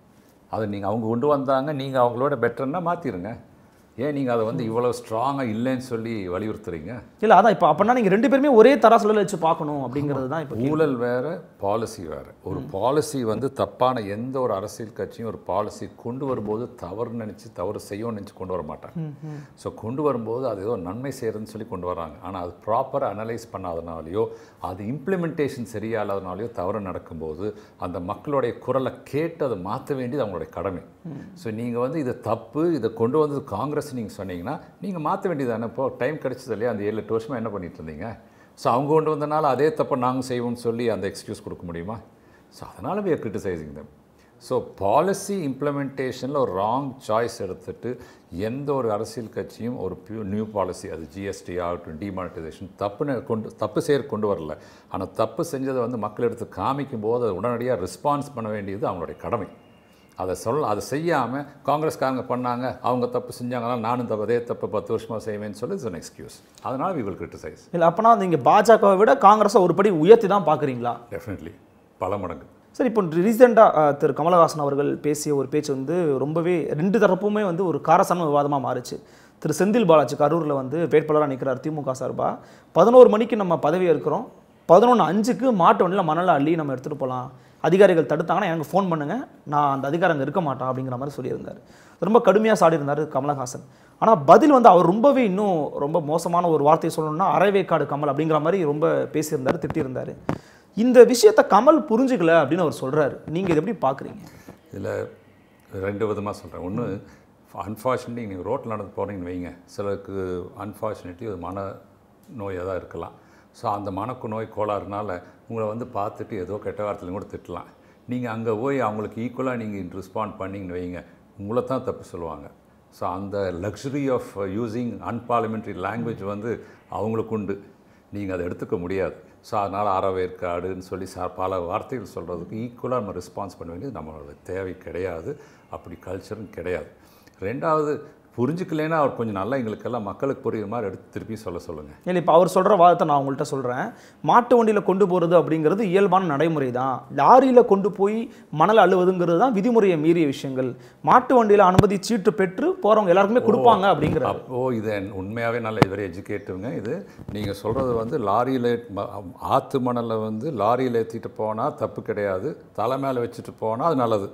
அதை நீங்கள் அவங்க கொண்டு வந்தாங்க நீங்கள் அவங்களோட பெட்டர்னா மாற்றிடுங்க ஏன் நீங்கள் அதை வந்து இவ்வளோ ஸ்ட்ராங்காக இல்லைன்னு சொல்லி வலியுறுத்துறீங்க இல்லை அதான் இப்போ அப்படின்னா நீங்கள் ரெண்டு பேருமே ஒரே தராசுல வச்சு பார்க்கணும் அப்படிங்கிறது தான் இப்போ ஊழல் வேற பாலிசி வேற ஒரு பாலிசி வந்து தப்பான எந்த ஒரு அரசியல் கட்சியும் ஒரு பாலிசி கொண்டு வரும்போது தவறு நினச்சி தவறு செய்யணும்னு நினச்சி கொண்டு வர மாட்டாங்க ஸோ கொண்டு வரும்போது அது ஏதோ நன்மை செய்கிறதுன்னு சொல்லி கொண்டு வராங்க ஆனால் அது ப்ராப்பராக அனலைஸ் பண்ணாதனாலையோ அது இம்ப்ளிமெண்டேஷன் சரியாகாதனாலையோ தவறு நடக்கும்போது அந்த மக்களுடைய குரலை கேட்டு அதை மாற்ற வேண்டியது அவங்களுடைய கடமை ஸோ நீங்கள் வந்து இது தப்பு இதை கொண்டு வந்தது காங்கிரஸ் நீங்கள் சொன்னீங்கன்னா நீங்கள் மாற்ற வேண்டியதானே இப்போ டைம் கிடைச்சது இல்லையா அந்த ஏழு எட்டு வருஷமாக என்ன பண்ணிட்டு இருந்தீங்க ஸோ அவங்க கொண்டு வந்தனால அதே தப்பை நாங்கள் செய்வோம்னு சொல்லி அந்த எக்ஸ்கியூஸ் கொடுக்க முடியுமா ஸோ அதனால் we are criticizing them so policy இம்ப்ளிமெண்டேஷனில் ஒரு ராங் சாய்ஸ் எடுத்துட்டு எந்த ஒரு அரசியல் கட்சியும் ஒரு பியூ நியூ பாலிசி அது ஜிஎஸ்டி ஆகட்டும் டிமானிட்டைசேஷன் தப்புன்னு கொண்டு தப்பு செய்ய கொண்டு வரல ஆனால் தப்பு செஞ்சதை வந்து மக்கள் எடுத்து காமிக்கும் போது அதை உடனடியாக ரெஸ்பான்ஸ் பண்ண வேண்டியது அவங்களுடைய கடமை அதை சொல்ல அதை செய்யாமல் காங்கிரஸ்காரங்க பண்ணாங்க அவங்க தப்பு செஞ்சாங்கன்னா நானும் தப்பு அதே தப்பு பத்து வருஷமாக செய்வேன்னு சொல்லி இட்ஸ் an எக்ஸ்கியூஸ் அதனால் we will criticize இல்லை அப்போனா நீங்கள் பாஜகவை விட காங்கிரஸை ஒரு படி உயர்த்தி தான் பார்க்குறீங்களா டெஃபினெட்லி பல மடங்கு சரி இப்போ ரீசெண்டாக திரு கமலஹாசன் அவர்கள் பேசிய ஒரு பேச்சு வந்து ரொம்பவே ரெண்டு தரப்புமே வந்து ஒரு காரசான விவாதமாக மாறுச்சு திரு செந்தில் பாலாஜி கரூரில் வந்து வேட்பாளராக நிற்கிறார் திமுக சார்பாக பதினோரு மணிக்கு நம்ம பதவி இருக்கிறோம் பதினொன்று அஞ்சுக்கு மாட்டு வண்டியில் மணலை அள்ளி நம்ம எடுத்துகிட்டு போகலாம் அதிகாரிகள் தடுத்தாங்கன்னா எனக்கு ஃபோன் பண்ணுங்கள் நான் அந்த அதிகாரம் அங்கே இருக்க மாட்டேன் அப்படிங்கிற மாதிரி சொல்லியிருந்தார் ரொம்ப கடுமையாக சாடி இருந்தார் கமலஹாசன் ஆனால் பதில் வந்து அவர் ரொம்பவே இன்னும் ரொம்ப மோசமான ஒரு வார்த்தையை சொல்லணும்னா அரைவேக்காடு கமல் அப்படிங்கிற மாதிரி ரொம்ப பேசியிருந்தார் திட்டியிருந்தார் இந்த விஷயத்தை கமல் புரிஞ்சுக்கல அப்படின்னு அவர் சொல்றாரு நீங்க இதை எப்படி பாக்குறீங்க இதில் ரெண்டு விதமாக சொல்கிறேன் ஒன்று அன்ஃபார்ச்சுனேட்லி நீங்கள் ரோட்டில் நடந்து போகிறீங்கன்னு வைங்க சிலருக்கு அன்ஃபார்ச்சுனேட்லி அது மன நோயாக தான் இருக்கலாம் ஸோ அந்த மனக்கு நோய் கோளாறுனால உங்களை வந்து பார்த்துட்டு ஏதோ கெட்ட வார்த்தையிலும் கூட திட்டலாம் நீங்கள் அங்கே போய் அவங்களுக்கு ஈக்குவலாக நீங்கள் ரெஸ்பாண்ட் பண்ணீங்கன்னு வைங்க உங்களை தான் தப்பு சொல்லுவாங்க ஸோ அந்த luxury of using unparliamentary language வந்து அவங்களுக்கு உண்டு நீங்கள் அதை எடுத்துக்க முடியாது ஸோ அதனால் அறவேற்காடுன்னு சொல்லி சா பல வார்த்தைகள் சொல்கிறதுக்கு ஈக்குவலாக நம்ம ரெஸ்பான்ஸ் பண்ண வேண்டியது நம்மளோட தேவை கிடையாது அப்படி கல்ச்சரும் கிடையாது ரெண்டாவது புரிஞ்சுக்கலைன்னா அவர் கொஞ்சம் நல்லா எங்களுக்கெல்லாம் மக்களுக்கு புரியுற மாதிரி எடுத்து திருப்பி சொல்ல சொல்லுங்கள் இல்லை இப்போ அவர் சொல்ற வாதத்தை நான் உங்கள்கிட்ட சொல்றேன் மாட்டு வண்டியில கொண்டு போறது அப்படிங்கிறது இயல்பான நடைமுறை தான் லாரியில கொண்டு போய் மணல் அள்ளுவதுங்கிறது தான் விதிமுறையை மீறிய விஷயங்கள் மாட்டு வண்டியில அனுமதி சீட்டு பெற்று போறவங்க எல்லாருக்குமே கொடுப்பாங்க அப்படிங்கிற அப்போது இது உண்மையாகவே நல்ல வெரி எஜுகேட்டிவ்ங்க இது நீங்கள் சொல்கிறது வந்து லாரியில் ஆற்று மணலை வந்து லாரியில் ஏற்றிட்டு போனால் தப்பு கிடையாது தலை மேலே வச்சுட்டு போனால் அது நல்லது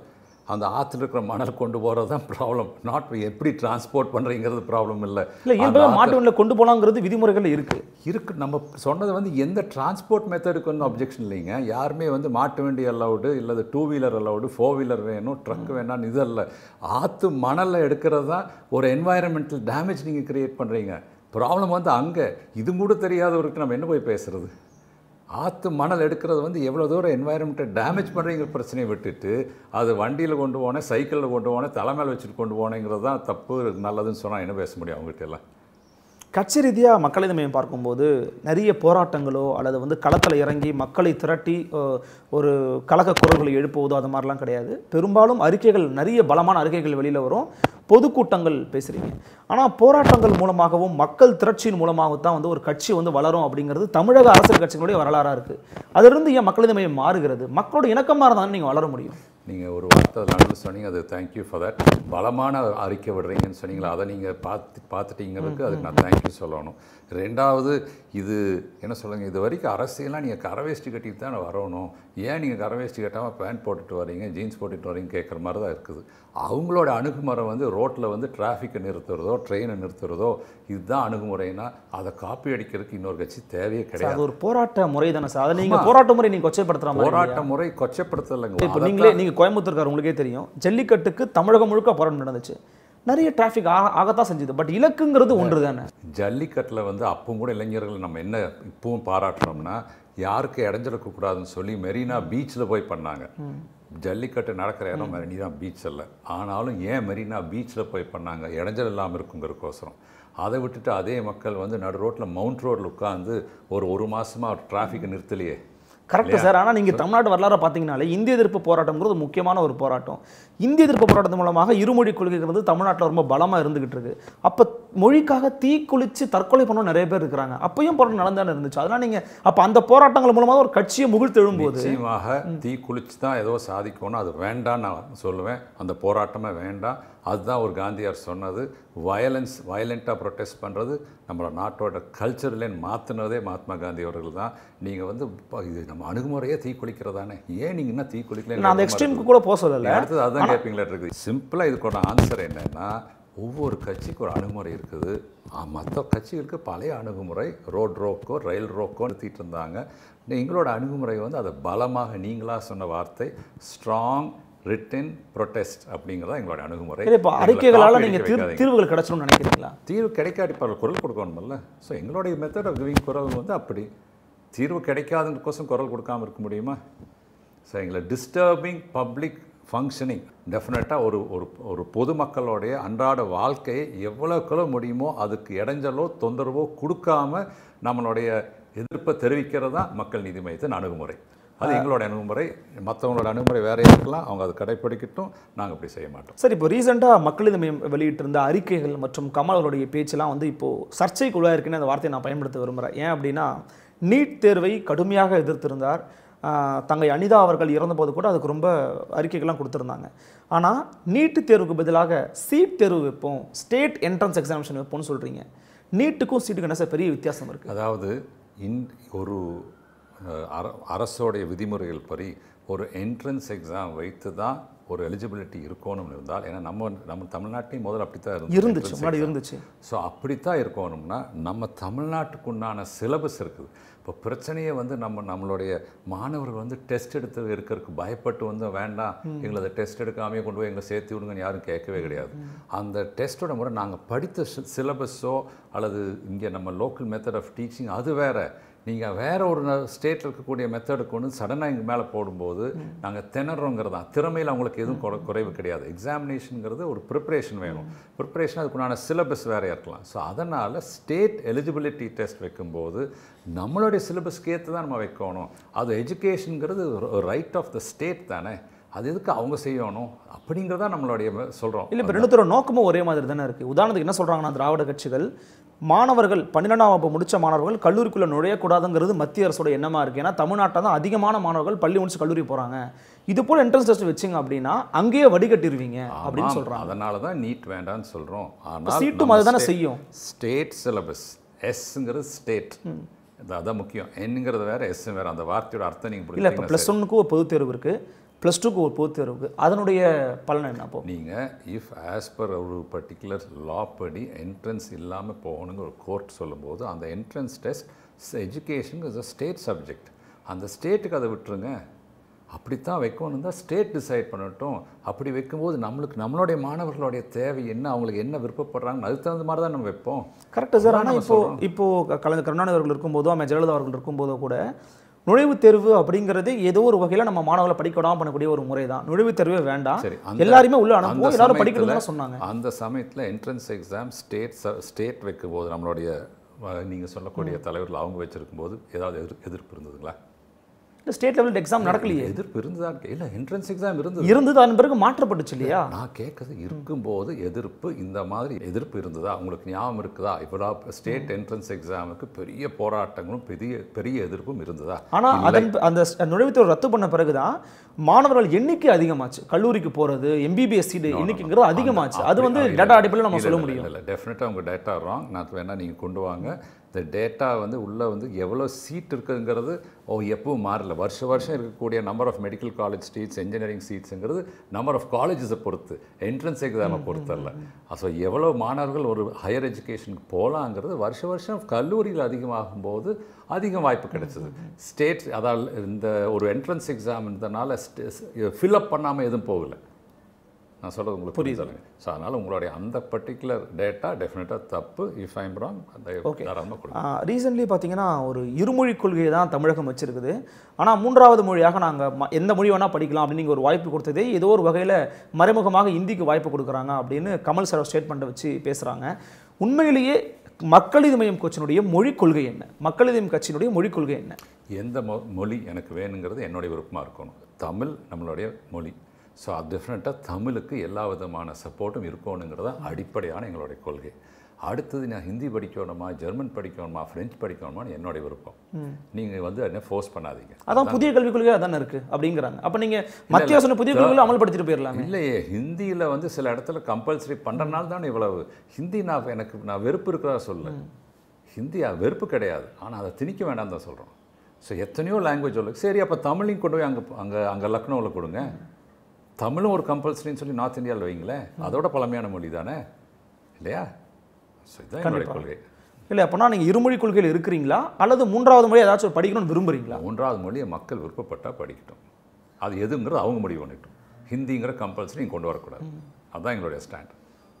அந்த ஆற்றுல இருக்கிற மணல் கொண்டு போகிறது தான் ப்ராப்ளம் நாட் எப்படி டிரான்ஸ்போர்ட் பண்ணுறீங்கிறது ப்ராப்ளம் இல்லை இல்ல இயல்பாக மாட்டு வண்டியில் கொண்டு போலாங்கிறது விதிமுறைகள் இருக்கு இருக்கு நம்ம சொன்னது வந்து எந்த டிரான்ஸ்போர்ட் மெத்தடுக்கு வந்து அப்ஜெக்ஷன் இல்லைங்க யாருமே வந்து மாட்டு வண்டி அலவுடு இல்லை two wheeler allowed four wheeler வேணும் ட்ரக் வேணாம் இது அல்ல ஆற்று மணலில் எடுக்கிறது தான் ஒரு என்வாயரமெண்டல் டேமேஜ் நீங்கள் கிரியேட் பண்ணுறீங்க ப்ராப்ளம் வந்து அங்கே இது கூட தெரியாதவருக்கு நம்ம என்ன போய் பேசுறது ஆற்று மணல் எடுக்கிறது வந்து எவ்வளோ தூரம் என்வாயரமெண்ட்டை டேமேஜ் பண்ணுறீங்கிற பிரச்சனையை விட்டுட்டு அது வண்டியில் கொண்டு போனேன் சைக்கிளில் கொண்டு போனேன் தலைமையில் வச்சுட்டு கொண்டு போனேங்கிறது தான் தப்பு நல்லதுன்னு சொன்னால் என்ன பேச முடியும் அவங்ககிட்ட எல்லாம் கட்சி ரீதியாக மக்கள் இதை மையம் பார்க்கும்போது நிறைய போராட்டங்களோ அல்லது வந்து களத்தில் இறங்கி மக்களை திரட்டி அஹ், ஒரு கழக குரல்களை எழுப்புவதோ அது மாதிரிலாம் கிடையாது பெரும்பாலும் அறிக்கைகள் நிறைய பலமான அறிக்கைகள் வெளியில் வரும் பொதுக்கூட்டங்கள் பேசுகிறீங்க ஆனால் போராட்டங்கள் மூலமாகவும் மக்கள் திரட்சியின் மூலமாகவும் தான் வந்து ஒரு கட்சி வந்து வளரும் அப்படிங்கிறது தமிழக அரசியல் கட்சிகளுடைய வரலாறாக இருக்குது அதிலிருந்து ஏன் மக்கள் இதை மையம் மாறுகிறது மக்களோட இணக்கமாக இருந்தாலும் நீங்கள் வளர முடியும் நீங்கள் ஒரு வார்த்தை நடுவில் சொன்னீங்க அது தேங்க்யூ ஃபார் தட் பலமான அறிக்கை விடுறீங்கன்னு சொன்னீங்களா அதை நீங்கள் பார்த்து பார்த்துட்டீங்கிறதுக்கு அதுக்கு நான் தேங்க்யூ சொல்லணும் ரெண்டாவது இது என்ன சொல்லுங்க இது வரைக்கும் அரசியலாம் நீங்கள் கரவேஷ்டி கட்டிட்டு தான் வரணும் ஏன் நீங்கள் கரவேஷ்டி கட்டாமல் பேண்ட் போட்டுட்டு வரீங்க ஜீன்ஸ் போட்டுட்டு வரீங்க கேட்குற மாதிரி தான் இருக்குது அவங்களோட அணுகுமுறை வந்து ரோட்டில் வந்து டிராஃபிக்கை நிறுத்துறதோ ட்ரெயினை நிறுத்துறதோ இதுதான் அணுகுமுறைனா அதை காப்பி அடிக்கிறதுக்கு இன்னொரு கட்சி தேவையே கிடையாது அது ஒரு போராட்ட முறை தானே சார் அதை நீங்கள் போராட்ட முறை நீங்கள் கொச்சைப்படுத்துகிற மாதிரி இல்லையா? போராட்ட முறை கொச்சப்படுத்தலைங்க இப்போ நீங்களே நீங்கள் கோயம்புத்தூர்கார் உங்களுக்கே தெரியும் ஜல்லிக்கட்டுக்கு தமிழகம் முழுக்க போராட்டம் நடந்துச்சு நிறைய டிராஃபிக் ஆக ஆகத்தான் செஞ்சுது பட் இலக்குங்கிறது ஒன்று தானே ஜல்லிக்கட்டில் வந்து அப்பவும் கூட இளைஞர்கள் நம்ம என்ன இப்பவும் பாராட்டுறோம்னா யாருக்கு இடைஞ்சலுக்கு கூடாதுன்னு சொல்லி மெரினா பீச்சில் போய் பண்ணாங்க ஜல்லிக்கட்டு நடக்கிற இடம் மெரினா பீச் அல்ல ஆனாலும் ஏன் மெரினா பீச்சில் போய் பண்ணாங்க இடைஞ்சல் இல்லாமல் இருக்குங்கிறதுக்கோசரம் அதை விட்டுட்டு அதே மக்கள் வந்து நடு ரோட்டில் மவுண்ட் ரோட்டில் உட்காந்து ஒரு ஒரு மாசமாக டிராஃபிக்கை நிறுத்தலையே கரெக்ட் சார் ஆனால் நீங்கள் தமிழ்நாட்டு வரலாறு பார்த்தீங்கனாலே இந்திய எதிர்ப்பு போராட்டம்ங்கிறது முக்கியமான ஒரு போராட்டம் இந்திய எதிர்ப்பு போராட்டத்தின் மூலமாக இருமொழி கொள்கைங்கிறது தமிழ்நாட்டில் ரொம்ப பலமாக இருந்துகிட்டு இருக்கு அப்போ மொழிக்காக தீ குளிச்சு தற்கொலை பண்ண நிறைய பேர் இருக்கிறாங்க அப்பயும் போராட்டம் நடந்தானே இருந்துச்சு அதனால் நீங்கள் அப்போ அந்த போராட்டங்கள் மூலமாக ஒரு கட்சியை முகிழ்த்து எழும்போது நிச்சயமாக தீ குளிச்சு தான் ஏதோ சாதிக்கணும் அது வேண்டாம் நான் சொல்லுவேன் அந்த போராட்டமே வேண்டாம் அதுதான் ஒரு காந்தியார் சொன்னது வயலன்ஸ் வயலண்ட்டாக ப்ரொட்டஸ்ட் பண்ணுறது நம்மளோட நாட்டோட கல்ச்சர்லேன்னு மாற்றினதே மகாத்மா காந்தி அவர்கள் தான் நீங்கள் வந்து இப்ப இது நம்ம அணுகுமுறையே தீ குளிக்கிறதானே ஏன் நீங்கள் என்ன தீ குளிக்கல நான் அந்த எக்ஸ்ட்ரீமுக்கு கூட போக சொல்லலை அடுத்தது அதுதான் கேட்பீங்களா இருக்குது சிம்பிளாக இதுக்கோட ஆன்சர் என்னன்னா ஒவ்வொரு கட்சிக்கு ஒரு அணுகுமுறை இருக்குது மற்ற கட்சிகளுக்கு பழைய அணுகுமுறை ரோட் ரோக்கோ ரயில் ரோக்கோ நிறுத்திட்டு இருந்தாங்க எங்களோட அணுகுமுறை வந்து அதை பலமாக நீங்களாக சொன்ன வார்த்தை ஸ்ட்ராங் ரிட்டன் ப்ரொட்டஸ்ட் அப்படிங்கிறதா எங்களோட அணுகுமுறை சரி இப்போ எங்களை அறிக்கைகளால் காப்பி நீங்கள் அடிக்க தீர் வைக்காதீங்க. தீர்வுகள் கிடைச்சணும்னு நினைக்கிறீங்களா தீர்வு கிடைக்காட்டி பரவாயில்ல குரல் கொடுக்கணுமில்ல ஸோ எங்களுடைய மெத்தட் ஆஃப் கிவிங் குரல் வந்து அப்படி தீர்வு கிடைக்காதுன்றக்கோசம் குரல் கொடுக்காம இருக்க முடியுமா ஸோ எங்களை டிஸ்டர்பிங் பப்ளிக் ஃபங்க்ஷனிங் டெஃபினட்டாக ஒரு ஒரு ஒரு பொதுமக்களுடைய அன்றாட வாழ்க்கையை எவ்வளோக்களோ முடியுமோ அதுக்கு இடைஞ்சலோ தொந்தரவோ கொடுக்காம நம்மளுடைய எதிர்ப்பை தெரிவிக்கிறது தான் மக்கள் நீதி மையத்தின் அணுகுமுறை அது எங்களோட அணுகுமுறை மற்றவங்களோட அணுகுமுறை வேறையாக இருக்கலாம் அவங்க அதை கடைப்பிடிக்கட்டும் நாங்கள் அப்படி செய்ய மாட்டோம் சரி இப்போ ரீசெண்டாக மக்கள் இது மையம் வெளியிட்டிருந்த அறிக்கைகள் மற்றும் கமல் அவருடைய பேச்செல்லாம் வந்து இப்போது சர்ச்சைக்குள்ளாக இருக்குன்னு அந்த வார்த்தையை நான் பயன்படுத்த விரும்புகிறேன் ஏன் அப்படின்னா நீட் தேர்வை கடுமையாக எதிர்த்திருந்தார் ஆஹ் தங்கை அனிதா அவர்கள் இறந்தபோது கூட அதுக்கு ரொம்ப அறிக்கைகள்லாம் கொடுத்துருந்தாங்க ஆனால் நீட்டு தேர்வுக்கு பதிலாக சீட் தேர்வு வைப்போம் ஸ்டேட் என்ட்ரன்ஸ் எக்ஸாமினேஷன் வைப்போம்னு சொல்கிறீங்க நீட்டுக்கும் சீட்டுக்கும் என்ன சார் பெரிய வித்தியாசம் இருக்குது அதாவது இன் ஒரு அஹ், அர அரசோடைய விதிமுறைகள் படி ஒரு என்ட்ரன்ஸ் எக்ஸாம் வைத்து தான் ஒரு எலிஜிபிலிட்டி இருக்கணும்னு இருந்தால் ஏன்னா நம்ம நம்ம தமிழ்நாட்டிலையும் முதல்ல அப்படி தான் இருந்துச்சு முன்னாடி இருந்துச்சு ஸோ அப்படித்தான் இருக்கணும்னா நம்ம தமிழ்நாட்டுக்குண்டான சிலபஸ் இருக்குது இப்போ பிரச்சனையே வந்து நம்ம நம்மளுடைய மாணவர்கள் வந்து டெஸ்ட் எடுத்து இருக்கிறதுக்கு பயப்பட்டு வந்து வேண்டாம் எங்களை அதை டெஸ்ட் எடுக்காமே கொண்டு போய் எங்களை சேர்த்து விடுங்கன்னு யாரும் கேட்கவே கிடையாது அந்த டெஸ்ட்டோட முறை நாங்கள் படித்த சிலபஸோ அல்லது இங்கே நம்ம லோக்கல் மெத்தட் ஆஃப் டீச்சிங் அது வேற நீங்கள் வேற ஒரு ஸ்டேட்டில் இருக்கக்கூடிய மெத்தடு கொண்டு சடனாக எங்கள் மேலே போடும்போது நாங்கள் திணறோங்கிறது தான் திறமையில் அவங்களுக்கு எதுவும் குறை- குறைவு கிடையாது எக்ஸாமினேஷனுங்கிறது ஒரு ப்ரிப்பரேஷன் வேணும் ப்ரிப்பரேஷன் அதுக்குண்டான சிலபஸ் வேறையாக இருக்கலாம் ஸோ அதனால் ஸ்டேட் எலிஜிபிலிட்டி டெஸ்ட் வைக்கும்போது நம்மளுடைய சிலபஸ்க்கு ஏற்று தான் நம்ம வைக்கணும் அது எஜுகேஷனுங்கிறது ரைட் ஆஃப் த ஸ்டேட் தானே அது எதுக்கு அவங்க செய்யணும் அப்படிங்கிறதா நம்மளுடைய சொல்கிறோம் இல்லை இப்போ ரெண்டு பேரும் நோக்கமும் ஒரே மாதிரி தானே இருக்குது உதாரணத்துக்கு என்ன சொல்கிறாங்கன்னா திராவிட கட்சிகள் மாணவர்கள் பன்னிரெண்டாம் வகுப்பு முடிச்ச மாணவர்கள் கல்லூரிக்குள்ளே நுழையக்கூடாதுங்கிறது மத்திய அரசோட எண்ணமாக இருக்குது ஏன்னா தமிழ்நாட்டில் தான் அதிகமான மாணவர்கள் பள்ளி முடிச்சு கல்லூரி போகிறாங்க இது போல் என்ட்ரன்ஸ் டெஸ்ட் வச்சிங்க அப்படின்னா அங்கேயே வடிகட்டிருவீங்க அப்படின்னு சொல்கிறாங்க அதனால தான் நீட் வேண்டாம்னு சொல்கிறோம் சீட்டும் அதுதானே செய்யும். ஸ்டேட் சிலபஸ் எஸ்ங்கிறது ஸ்டேட் அதான் முக்கியம் என்னங்கிறது வேற எஸ் வேற அந்த வார்த்தையோட அர்த்தம் நீங்கள் இல்லை இப்போ ப்ளஸ் ஒன்னுக்கு ஒரு பொதுத் தேர்வு இருக்குது ப்ளஸ் டூக்கு ஒரு பொது தேர்வுக்கு அதனுடைய பலன் என்ன அப்போ நீங்கள் இஃப் ஆஸ் பர் ஒரு பர்டிகுலர் லா படி என்ட்ரன்ஸ் இல்லாமல் போகணுங்க ஒரு கோர்ட் சொல்லும்போது அந்த entrance test education is a state subject அந்த ஸ்டேட்டுக்கு அதை விட்டுருங்க அப்படித்தான் வைக்கணும் தான் ஸ்டேட் டிசைட் பண்ணட்டும் அப்படி வைக்கும்போது நம்மளுக்கு நம்மளுடைய மாணவர்களுடைய தேவை என்ன அவங்களுக்கு என்ன விருப்பப்படுறாங்க அதுக்கு தகுந்த மாதிரி தான் நம்ம வைப்போம் கரெக்டாக சார் அதான் ஆனால் நம்ம இப்போ சொல்றோம். இப்போ க- கலைஞர் கருணாநிதி அவர்கள் இருக்கும்போதோ அம்மா ஜெயலலிதா அவர்கள் இருக்கும்போதோ கூட நுழைவுத் தேர்வு அப்படிங்கிறது ஏதோ ஒரு வகையில் நம்ம மாணவர்களை படிக்க விடாம பண்ணக்கூடிய ஒரு முறை தான் நுழைவுத் தேர்வே வேண்டாம் சரி அந்த- எல்லாருமே உள்ள அந்த அனுப்புவோம் எல்லாரும் சமயத்துல- படிக்கணும்னு சொன்னாங்க அந்த சமயத்தில் என்ட்ரன்ஸ் எக்ஸாம் ஸ்டேட் ஸ்டேட் வைக்கும் போது நம்மளுடைய நீங்கள் சொல்லக்கூடிய தலைவர்கள் அவங்க வச்சிருக்கும் போது ஏதாவது எதிர் எதிர்ப்பு இருந்ததுங்களா இல்லை ஸ்டேட் லெவல் எக்ஸாம் நடக்கலையே எதிர்ப்பு இருந்ததா இல்லை என்ட்ரன்ஸ் எக்ஸாம் இருந்தது இருந்தது அதன் பிறகு மாற்றப்பட்டுச்சு இல்லையா நான் கேட்குறது இருக்கும்போது எதிர்ப்பு இந்த மாதிரி எதிர்ப்பு இருந்ததா உங்களுக்கு ஞாபகம் இருக்குதா இவ்வளோ ஸ்டேட் என்ட்ரன்ஸ் எக்ஸாமுக்கு பெரிய போராட்டங்களும் பெரிய பெரிய எதிர்ப்பும் இருந்ததா ஆனா இல்லை. அதன் அந்த ஸ்- நுழைவுத் தேர்வு ரத்து பண்ண பிறகுதான் மாணவர்கள் எண்ணிக்கை அதிகமாச்சு கல்லூரிக்கு போறது எம்பிபிஎஸ் சீட் எண்ணிக்கைங்கிறது அதிகமாச்சு அது வந்து டேட்டா அடிப்படையில் நம்ம சொல்ல முடியும் இல்லை டெஃபினட்டாக உங்கள் டேட்டா ராங் நான் வேணால் நீங்கள் கொண்டு வாங்க இந்த டேட்டா வந்து உள்ளே வந்து எவ்வளோ சீட் இருக்குங்கிறது ஓ எப்பவும் மாறல வருஷ வருஷம் இருக்கக்கூடிய number of medical college seats engineering சீட்ஸுங்கிறது நம்பர் ஆஃப் காலேஜஸை பொறுத்து என்ட்ரன்ஸ் எக்ஸாமை பொறுத்தல்ல ஸோ எவ்வளோ மாணவர்கள் ஒரு ஹையர் எஜுகேஷனுக்கு போகலாங்கிறது வருஷ வருஷம் கல்லூரியில் அதிகமாகும் போது அதிகம் வாய்ப்பு கிடைச்சது ஸ்டேட் அதாவது இந்த ஒரு என்ட்ரன்ஸ் எக்ஸாம் இருந்தனால ஃபில்அப் பண்ணாமல் எதுவும் போகல நான் சொல்கிறது உங்களுக்கு புரியுது ஸோ அதனால் உங்களுடைய அந்த பர்டிகுலர் டேட்டா டெஃபினட்டாக தப்பு இஃப் ஐம் ராங் அந்த தாராளமாக கொடுங்க ரீசெண்ட்லி பார்த்தீங்கன்னா ஒரு இருமொழி கொள்கையை தான் தமிழகம் வச்சிருக்குது ஆனால் மூன்றாவது மொழியாக நாங்கள் எந்த மொழி வேணால் படிக்கலாம் அப்படின்னு நீங்கள் ஒரு வாய்ப்பு கொடுத்ததே ஏதோ ஒரு வகையில் மறைமுகமாக இந்திக்கு வாய்ப்பு கொடுக்குறாங்க அப்படின்னு கமல் சார் ஸ்டேட்மெண்ட்டை வச்சு பேசுகிறாங்க உண்மையிலேயே மக்கள் நீதி மையம் கட்சியினுடைய மொழி கொள்கை என்ன மக்கள் நீதி மையம் கட்சியினுடைய மொழி கொள்கை என்ன எந்த மொ மொழி எனக்கு வேணுங்கிறது என்னுடைய விருப்பமாக இருக்கணும் தமிழ் நம்மளுடைய மொழி ஸோ அது டெஃபினட்டாக தமிழுக்கு எல்லா விதமான சப்போர்ட்டும் இருக்கணுங்கிறது அடிப்படையான எங்களுடைய கொள்கை அடுத்தது நான் ஹிந்தி படிக்கணுமா ஜெர்மன் படிக்கணுமா ஃப்ரெஞ்சு படிக்கணுமான்னு என்னுடைய விருப்பம் நீங்கள் வந்து என்ன ஃபோர்ஸ் பண்ணாதீங்க அதான் புதிய கல்விக் கொள்கை அதானே இருக்கு அப்படிங்கிறாங்க அப்போ நீங்கள் மத்திய அரசு புதிய கொள்கைகளை அமல்படுத்திட்டு போயிடலாமே இல்லையே ஹிந்தியில் வந்து சில இடத்துல கம்பல்சரி பண்ணுறனால தானே இவ்வளவு ஹிந்தி நான் எனக்கு நான் வெறுப்பு இருக்கிறதா சொல்ல ஹிந்தி அது வெறுப்பு கிடையாது ஆனால் அதை திணிக்க வேண்டாம் தான் சொல்கிறோம் ஸோ எத்தனையோ லாங்குவேஜ் சொல்லு சரி அப்போ தமிழையும் கொண்டு போய் அங்கே அங்கே அங்கே லக்னோவில் கொடுங்க தமிழும் ஒரு கம்பல்சரின்னு சொல்லி நார்த் இந்தியாவில் வைங்களேன் அதோட பழமையான மொழி தானே இல்லையா ஸோ இதுதான் என்னுடைய கொள்கை இல்லை அப்போனா நீங்கள் இருமொழி கொள்கையில் இருக்கிறீங்களா அல்லது மூன்றாவது மொழி ஏதாச்சும் படிக்கணும்னு விரும்புறீங்களா மூன்றாவது மொழியை மக்கள் விருப்பப்பட்டால் படிக்கட்டும் அது எதுங்கிறது அவங்க முடிவு பண்ணிட்டோம் ஹிந்திங்கிற கம்பல்சரி இங்கே கொண்டு வரக்கூடாது அதுதான் எங்களுடைய ஸ்டாண்ட்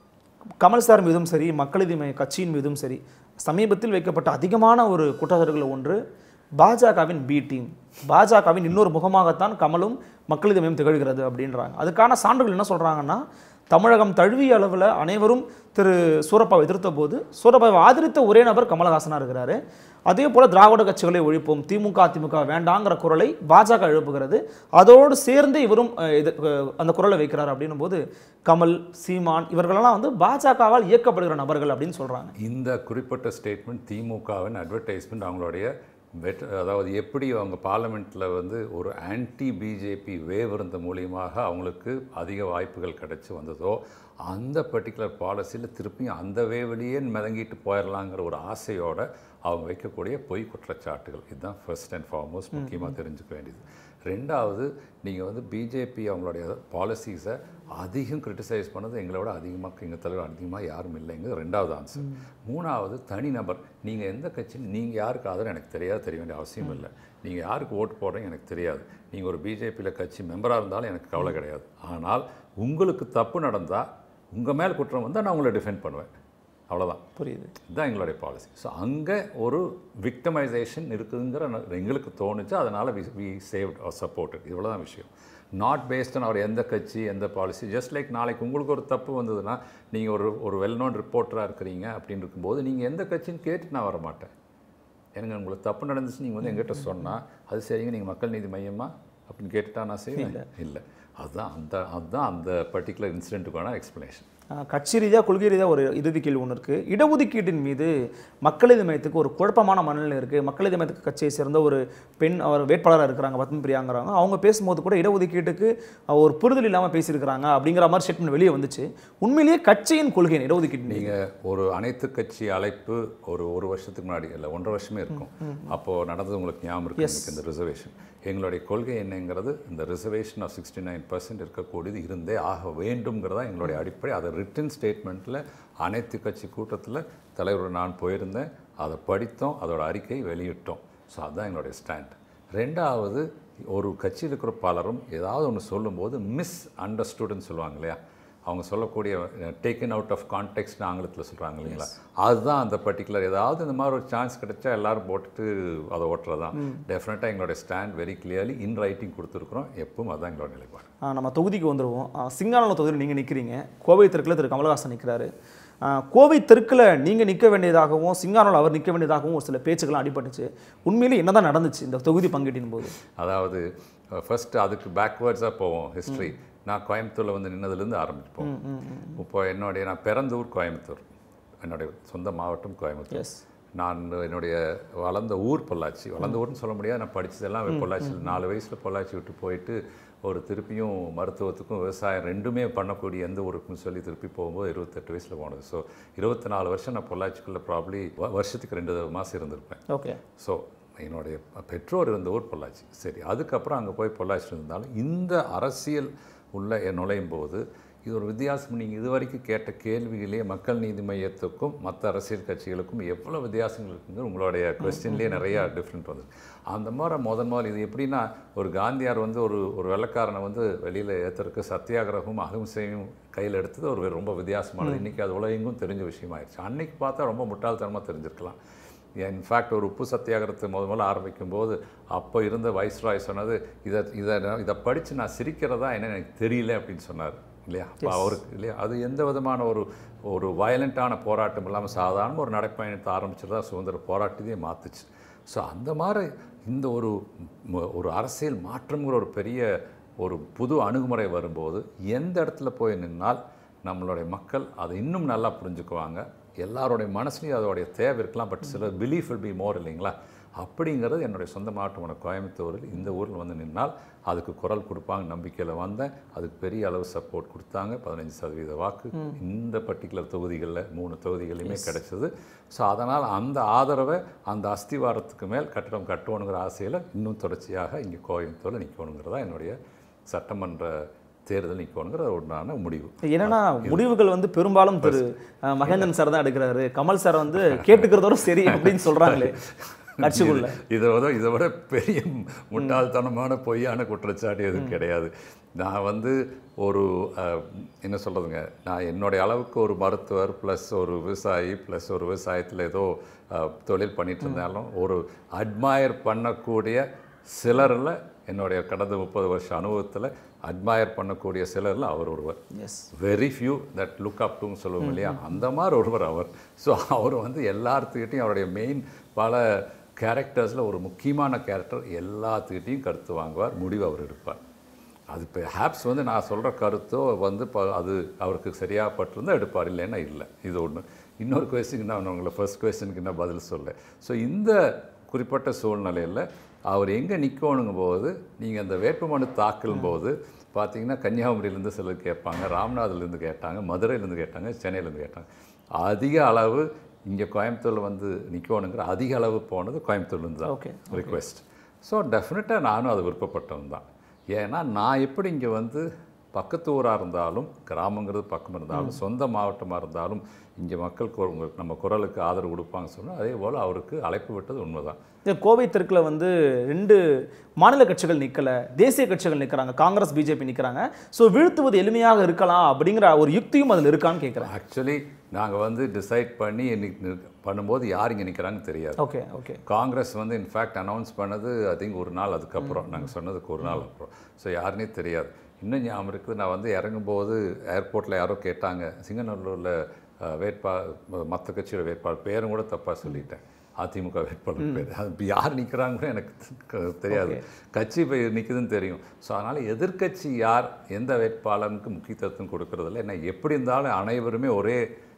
கமல் சார் மீதும் சரி மக்கள் நீதி மைய கட்சியின் மீதும் சரி சமீபத்தில் வைக்கப்பட்ட அதிகமான ஒரு குற்றச்சாட்டுகள் ஒன்று பாஜகவின் பி டீம் பாஜகவின் இன்னொரு முகமாகத்தான் கமலும் மக்கள் நீதி மையம் திகழ்கிறது அப்படின்றாங்க அதுக்கான சான்றுகள் என்ன சொல்கிறாங்கன்னா தமிழகம் தழுவிய அளவில் அனைவரும் திரு சூரப்பாவை எதிர்த்த போது சூரப்பாவை ஆதரித்த ஒரே நபர் கமலஹாசனாக இருக்கிறாரு அதே போல் திராவிட கட்சிகளை ஒழிப்போம் திமுக அதிமுக வேண்டாங்கிற குரலை பாஜக எழுப்புகிறது அதோடு சேர்ந்து இவரும் அஹ், இது அஹ், அந்த குரலை வைக்கிறார் அப்படின்னும் போது கமல் சீமான் இவர்களெல்லாம் வந்து பாஜகவால் இயக்கப்படுகிற நபர்கள் அப்படின்னு சொல்கிறாங்க இந்த குறிப்பிட்ட ஸ்டேட்மெண்ட் திமுகவின் அட்வர்டைஸ்மெண்ட் அவங்களுடைய வெட் அதாவது எப்படி அவங்க பார்லமெண்ட்டில் வந்து ஒரு ஆன்டி பிஜேபி வேவ் இருந்த மூலியமாக அவங்களுக்கு அதிக வாய்ப்புகள் கிடைச்சி வந்ததோ அந்த பர்டிகுலர் பாலிசியில் திருப்பியும் அந்த வேவலியே மிதங்கிட்டு போயிடலாங்கிற ஒரு ஆசையோட அவங்க வைக்கக்கூடிய பொய் குற்றச்சாட்டுகள் இதுதான் ஃபர்ஸ்ட் அண்ட் ஃபார்மோஸ்ட் முக்கியமாக தெரிஞ்சுக்க வேண்டியது ரெண்டாவது நீங்கள் வந்து பிஜேபி அவங்களுடைய பாலிசிஸை அதிகம் கிரிட்டிசைஸ் பண்ணது எங்களோட அதிகமாக எங்கள் தலைவர் அதிகமாக யாரும் இல்லைங்கிறது ரெண்டாவது ஆன்சர் மூணாவது தனிநபர் நீங்கள் எந்த கட்சி நீங்கள் யாருக்கு ஆதரவு எனக்கு தெரியாது தெரிய வேண்டிய அவசியம் இல்லை நீங்கள் யாருக்கு ஓட்டு போடுறீங்க எனக்கு தெரியாது நீங்கள் ஒரு பிஜேபியில் கட்சி மெம்பராக இருந்தாலும் எனக்கு கவலை கிடையாது ஆனால் உங்களுக்கு தப்பு நடந்தால் உங்கள் மேல் குற்றம் வந்தால் நான் உங்களை டிஃபெண்ட் பண்ணுவேன் அவ்வளோதான் புரியுது இதுதான் எங்களுடைய பாலிசி ஸோ அங்கே ஒரு விக்டமைசேஷன் இருக்குதுங்கிற ந- எங்களுக்கு தோணுச்சு அதனால் we we saved our support இவ்வளோ தான் விஷயம் நாட் பேஸ்ட் ஆன் அவர் எந்த கட்சி எந்த பாலிசி ஜஸ்ட் லைக் நாளைக்கு உங்களுக்கு ஒரு தப்பு வந்ததுன்னா நீங்கள் ஒரு ஒரு வெல் நோன் ரிப்போர்ட்டராக இருக்கிறீங்க அப்படின்னு இருக்கும்போது நீங்கள் எந்த கட்சின்னு கேட்டு நான் வர மாட்டேன் எனக்கு உங்களுக்கு தப்பு நடந்துச்சு நீங்கள் வந்து எங்கிட்ட சொன்னால் அது சரிங்க நீங்கள் மக்கள் நீதி மையமா அப்படின்னு கேட்டுட்டா நான் செய்வேன் இல்லை அதுதான் அந்த அதுதான் அந்த பர்டிகுலர் இன்சிடென்ட்டுக்கான எக்ஸ்ப்ளனேஷன் அஹ், கட்சி ரீதியாக கொள்கை ரீதியாக ஒரு இறுதி கேள்வி ஒன்று இருக்குது இடஒதுக்கீட்டின் மீது மக்கள் நீதி மையத்துக்கு ஒரு குழப்பமான மனநிலை இருக்குது மக்கள் நீதி மையத்துக்கு கட்சியை சேர்ந்த ஒரு பெண் அவர் வேட்பாளராக இருக்கிறாங்க பத்ம பிரியாங்கிறாங்க அவங்க பேசும்போது கூட இடஒதுக்கீட்டுக்கு அஹ், ஒரு புரிதல் இல்லாமல் பேசியிருக்கிறாங்க அப்படிங்கிற மாதிரி ஸ்டேட்மெண்ட் வெளியே வந்துச்சு உண்மையிலேயே கட்சியின் கொள்கை என்ன இடஒதுக்கீட்டு மீது? நீங்கள் ஒரு அனைத்து கட்சி அழைப்பு ஒரு ஒரு வருஷத்துக்கு முன்னாடி இல்லை ஒன்றரை வருஷமே இருக்கும் அப்போது நடந்தது உங்களுக்கு ஞாபகம் இருக்கு எனக்கு இந்த ரிசர்வேஷன் எங்களுடைய கொள்கை என்னங்கிறது இந்த reservation of sixty nine percent இருக்கக்கூடியது இருந்தே ஆக வேண்டும்ங்கிறதா எங்களுடைய அடிப்படை அதை ரிட்டன் ஸ்டேட்மெண்ட்டில் அனைத்து கட்சி கூட்டத்தில் தலைவர் நான் போயிருந்தேன் அதை படித்தோம் அதோட அறிக்கை வெளியிட்டோம் ஸோ அதுதான் எங்களுடைய ஸ்டாண்ட் ரெண்டாவது ஒரு கட்சியில் இருக்கிற பலரும் ஏதாவது ஒன்று சொல்லும்போது மிஸ் அண்டர்ஸ்டுடுன்னு சொல்லுவாங்க இல்லையா அவங்க சொல்லக்கூடிய டேக்கன் அவுட் ஆஃப் கான்டெக்ட்னு ஆங்கிலத்தில் சொல்கிறாங்க இல்லைங்களா அதுதான் அந்த பர்டிகுலர் ஏதாவது இந்த மாதிரி ஒரு சான்ஸ் கிடைச்சா எல்லாரும் போட்டுட்டு அதை ஓட்டுறது தான் டெஃபினட்டாக எங்களுடைய stand very clearly in writing கொடுத்துருக்குறோம் எப்பவும் அதுதான் எங்களோட நிலைப்பாடு ஆ, நம்ம தொகுதிக்கு வந்துடுவோம் ஆ, சிங்கானூர் தொகுதியில் நீங்கள் நிற்கிறீங்க கோவை தெற்கில் திரு கமலஹாசன் நிற்கிறாரு ஆ, கோவை தெற்கில் நீங்கள் நிற்க வேண்டியதாகவும் சிங்கானூர் அவர் நிற்க வேண்டியதாகவும் ஒரு சில பேச்சுக்கள்லாம் அடிபட்டுச்சு உண்மையிலே என்னதான் நடந்துச்சு இந்த தொகுதி பங்கீட்டின் போது அதாவது ஃபர்ஸ்ட் அதுக்கு பேக்வேர்ட்ஸாக போவோம் ஹிஸ்ட்ரி நான் கோயம்புத்தூரில் வந்து நின்னதுலேருந்து ஆரம்பிப்போம் இப்போ என்னுடைய நான் பிறந்த ஊர் கோயம்புத்தூர் என்னுடைய சொந்த மாவட்டம் கோயம்புத்தூர் எஸ் நான் என்னுடைய வளர்ந்த ஊர் பொள்ளாச்சி வளர்ந்த ஊர்னு சொல்ல முடியாது நான் படித்ததெல்லாம் பொள்ளாச்சியில் நாலு வயசில் பொள்ளாச்சி விட்டு போயிட்டு ஒரு திருப்பியும் மருத்துவத்துக்கும் விவசாயம் ரெண்டுமே பண்ணக்கூடிய எந்த ஊருக்குன்னு சொல்லி திருப்பி போகும்போது இருபத்தெட்டு வயசில் போனது ஸோ இருபத்தி நாலு வருஷம் நான் பொள்ளாச்சிக்குள்ளே ப்ராப்ளி வருஷத்துக்கு ரெண்டு மாதம் இருந்திருப்பேன் ஓகே ஸோ என்னுடைய பெற்றோர் இருந்த ஊர் பொள்ளாச்சி சரி அதுக்கப்புறம் அங்கே போய் பொள்ளாச்சி இருந்தாலும் இந்த அரசியல் உள்ள நுழையும் போது இது ஒரு வித்தியாசம் நீங்கள் இது வரைக்கும் கேட்ட கேள்விகளே மக்கள் நீதி மையத்துக்கும் மற்ற அரசியல் கட்சிகளுக்கும் எவ்வளோ வித்தியாசங்கள் இருக்குங்க உங்களுடைய கொஸ்டின்லேயே நிறையா டிஃப்ரெண்ட் வந்தது அந்த மாதிரி முதன் முதல் இது எப்படின்னா ஒரு காந்தியார் வந்து ஒரு ஒரு வெள்ளக்காரனை வந்து வெளியில் ஏற்றுறதுக்கு சத்தியாகிரகமும் அகிம்சையும் கையில் எடுத்தது ஒரு ரொம்ப வித்தியாசமானது இன்றைக்கி அது உலகெங்கும் தெரிஞ்ச விஷயமாயிருச்சு அன்னைக்கு பார்த்தா ரொம்ப முட்டாள்தனமாக தெரிஞ்சிருக்கலாம் இன்ஃபேக்ட் ஒரு உப்பு சத்தியாகிரத்தை முத முதல்ல ஆரம்பிக்கும் போது அப்போ இருந்த வைஸ்ராய் சொன்னது இதை இதை நான் இதை படித்து நான் சிரிக்கிறதா என்ன எனக்கு தெரியல அப்படின்னு சொன்னார் இல்லையா அப்போ அவருக்கு இல்லையா அது எந்த விதமான ஒரு ஒரு வயலண்ட்டான போராட்டம் இல்லாமல் சாதாரண ஒரு நடைப்பயணத்தை ஆரம்பிச்சதா சுதந்திர போராட்டத்தையே மாற்றுச்சு ஸோ அந்த மாதிரி இந்த ஒரு ம- ஒரு அரசியல் மாற்றம்ங்கிற ஒரு பெரிய ஒரு புது அணுகுமுறை வரும்போது எந்த இடத்துல போய் நின்னால் நம்மளுடைய மக்கள் அதை இன்னும் நல்லா புரிஞ்சுக்குவாங்க எல்லாருடைய மனசுலையும் அதோடைய தேவை இருக்கலாம் பட் சில பிலீஃப் will be மோர் இல்லைங்களா அப்படிங்கிறது என்னுடைய சொந்த மாவட்டமான கோயம்புத்தூரில் இந்த ஊரில் வந்து நின்னால் அதுக்கு குரல் கொடுப்பாங்க நம்பிக்கையில் வந்தேன் அதுக்கு பெரிய அளவு சப்போர்ட் கொடுத்தாங்க பதினஞ்சு சதவீத வாக்கு இந்த பர்டிகுலர் தொகுதிகளில் மூணு தொகுதிகளையுமே கிடைச்சது ஸோ அதனால் அந்த ஆதரவை அந்த அஸ்திவாரத்துக்கு மேல் கட்டடம் கட்டணுங்கிற ஆசையில் இன்னும் தொடர்ச்சியாக இங்கே கோயம்புத்தூரில் நிற்கணுங்கிறதா என்னுடைய சட்டமன்ற தேர்தல் நிற்கணுங்கிற ஒன்றான முடிவு என்னன்னா முடிவுகள் வந்து பெரும்பாலும் திரு அஹ், மகேந்திரன் சார் தான் எடுக்கிறாரு கமல் சார் வந்து கேட்டுக்கிறதோட சரி அப்படின்னு சொல்றாங்களே கட்சிக்குள்ள இதை விட இதை விட பெரிய முட்டாள்தனமான பொய்யான குற்றச்சாட்டு எதுவும் கிடையாது நான் வந்து ஒரு அஹ், என்ன சொல்கிறதுங்க நான் என்னுடைய அளவுக்கு ஒரு மருத்துவர் ப்ளஸ் ஒரு விவசாயி ப்ளஸ் ஒரு விவசாயத்தில் ஏதோ அஹ், தொழில் பண்ணிட்டு இருந்தாலும் ஒரு அட்மயர் பண்ணக்கூடிய சிலரில் என்னுடைய கடந்த முப்பது வருஷ அனுபவத்தில் அட்மயர் பண்ணக்கூடிய சிலரில் அவர் ஒருவர் yes very few that look up டுன்னு சொல்லுவோம் இல்லையா அந்த மாதிரி ஒருவர் அவர் ஸோ அவர் வந்து எல்லாத்துக்கிட்டையும் அவருடைய மெயின் பல கேரக்டர்ஸில் ஒரு முக்கியமான கேரக்டர் எல்லாத்துக்கிட்டையும் கருத்து வாங்குவார் முடிவு அவர் எடுப்பார் அது இப்போ ஹேப்ஸ் வந்து நான் சொல்கிற கருத்தோ வந்து இப்போ அது அவருக்கு சரியாக பட்டிருந்தா எடுப்பார் இல்லைன்னா இல்லை இது ஒன்று இன்னொரு கொஸ்டின் நான் உங்களை ஃபர்ஸ்ட் கொஸ்டினுக்கு என்ன பதில் சொல்ல ஸோ இந்த குறிப்பிட்ட சூழ்நிலையில் அவர் எங்கே நிற்கணுங்கும் போது நீங்கள் அந்த வேட்புமனு தாக்கலும் போது பார்த்தீங்கன்னா கன்னியாகுமரியிலேருந்து சிலர் கேட்பாங்க ராமநாதலேருந்து கேட்டாங்க மதுரையிலேருந்து கேட்டாங்க சென்னையிலேருந்து கேட்டாங்க அதிக அளவு இங்கே கோயம்புத்தூரில் வந்து நிற்கணுங்கிற அதிக அளவு போனது கோயம்புத்தூர்லேருந்து தான் Okay, ரிக்வெஸ்ட் ஸோ டெஃபினட்டாக நானும் அது விருப்பப்பட்டவன் தான் ஏன்னா நான் எப்படி இங்கே வந்து பக்கத்து ஊராக இருந்தாலும் கிராமங்கிறது பக்கம் இருந்தாலும் சொந்த மாவட்டமாக இருந்தாலும் இங்கே மக்கள் கு- உங்க- நம்ம குரலுக்கு ஆதரவு கொடுப்பாங்க சொன்னால் அதே போல் அவருக்கு அழைப்பு விட்டது உண்மைதான் இந்த கோவை தெற்குல வந்து ரெண்டு மாநில கட்சிகள் நிக்கல தேசிய கட்சிகள் நிக்கிறாங்க காங்கிரஸ் பிஜேபி நிக்கிறாங்க ஸோ வீழ்த்துவது எளிமையாக இருக்கலாம் அப்படிங்கிற ஒரு யுக்தியும் அதில் இருக்கான்னு கேட்குறேன் ஆக்சுவலி நாங்கள் வந்து டிசைட் பண்ணி இன்னைக்கு நி- பண்ணும்போது யார் இங்கே நிற்கிறாங்கன்னு தெரியாது ஓகே ஓகே காங்கிரஸ் வந்து இன்ஃபேக்ட் அனௌன்ஸ் பண்ணது ஐ திங்க் ஒரு நாள் அதுக்கப்புறம் நாங்கள் சொன்னதுக்கு ஒரு நாள் அப்புறம் ஸோ யாருனே தெரியாது இன்னும் ஞாபகம் இருக்குது நான் வந்து இறங்கும்போது ஏர்போர்ட்டில் யாரோ கேட்டாங்க சிங்கநல்லூரில் வேட்பா மற்ற கட்சியோட வேட்பாளர் பேரும் கூட தப்பாக சொல்லிட்டேன் அதிமுக வேட்பாளர் பேர் அது இப்ப யார் நிற்கிறாங்கன்னு எனக்கு க- தெரியாது கட்சி இப்போ நிற்குதுன்னு தெரியும் ஸோ அதனால் எதிர்க்கட்சி யார் எந்த வேட்பாளருக்கு முக்கியத்துவம் கொடுக்கறதில்ல ஏன்னா எப்படி இருந்தாலும் அனைவருமே ஒரே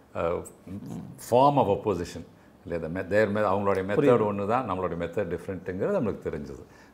ஃபார்ம் ஆஃப் அப்போசிஷன் இல்லை இந்த மெ தேர் மெ அவங்களுடைய மெத்தட் ஒன்று தான் நம்மளுடைய மெத்தட் டிஃப்ரெண்ட்டுங்கிறது நம்மளுக்கு தெரிஞ்சது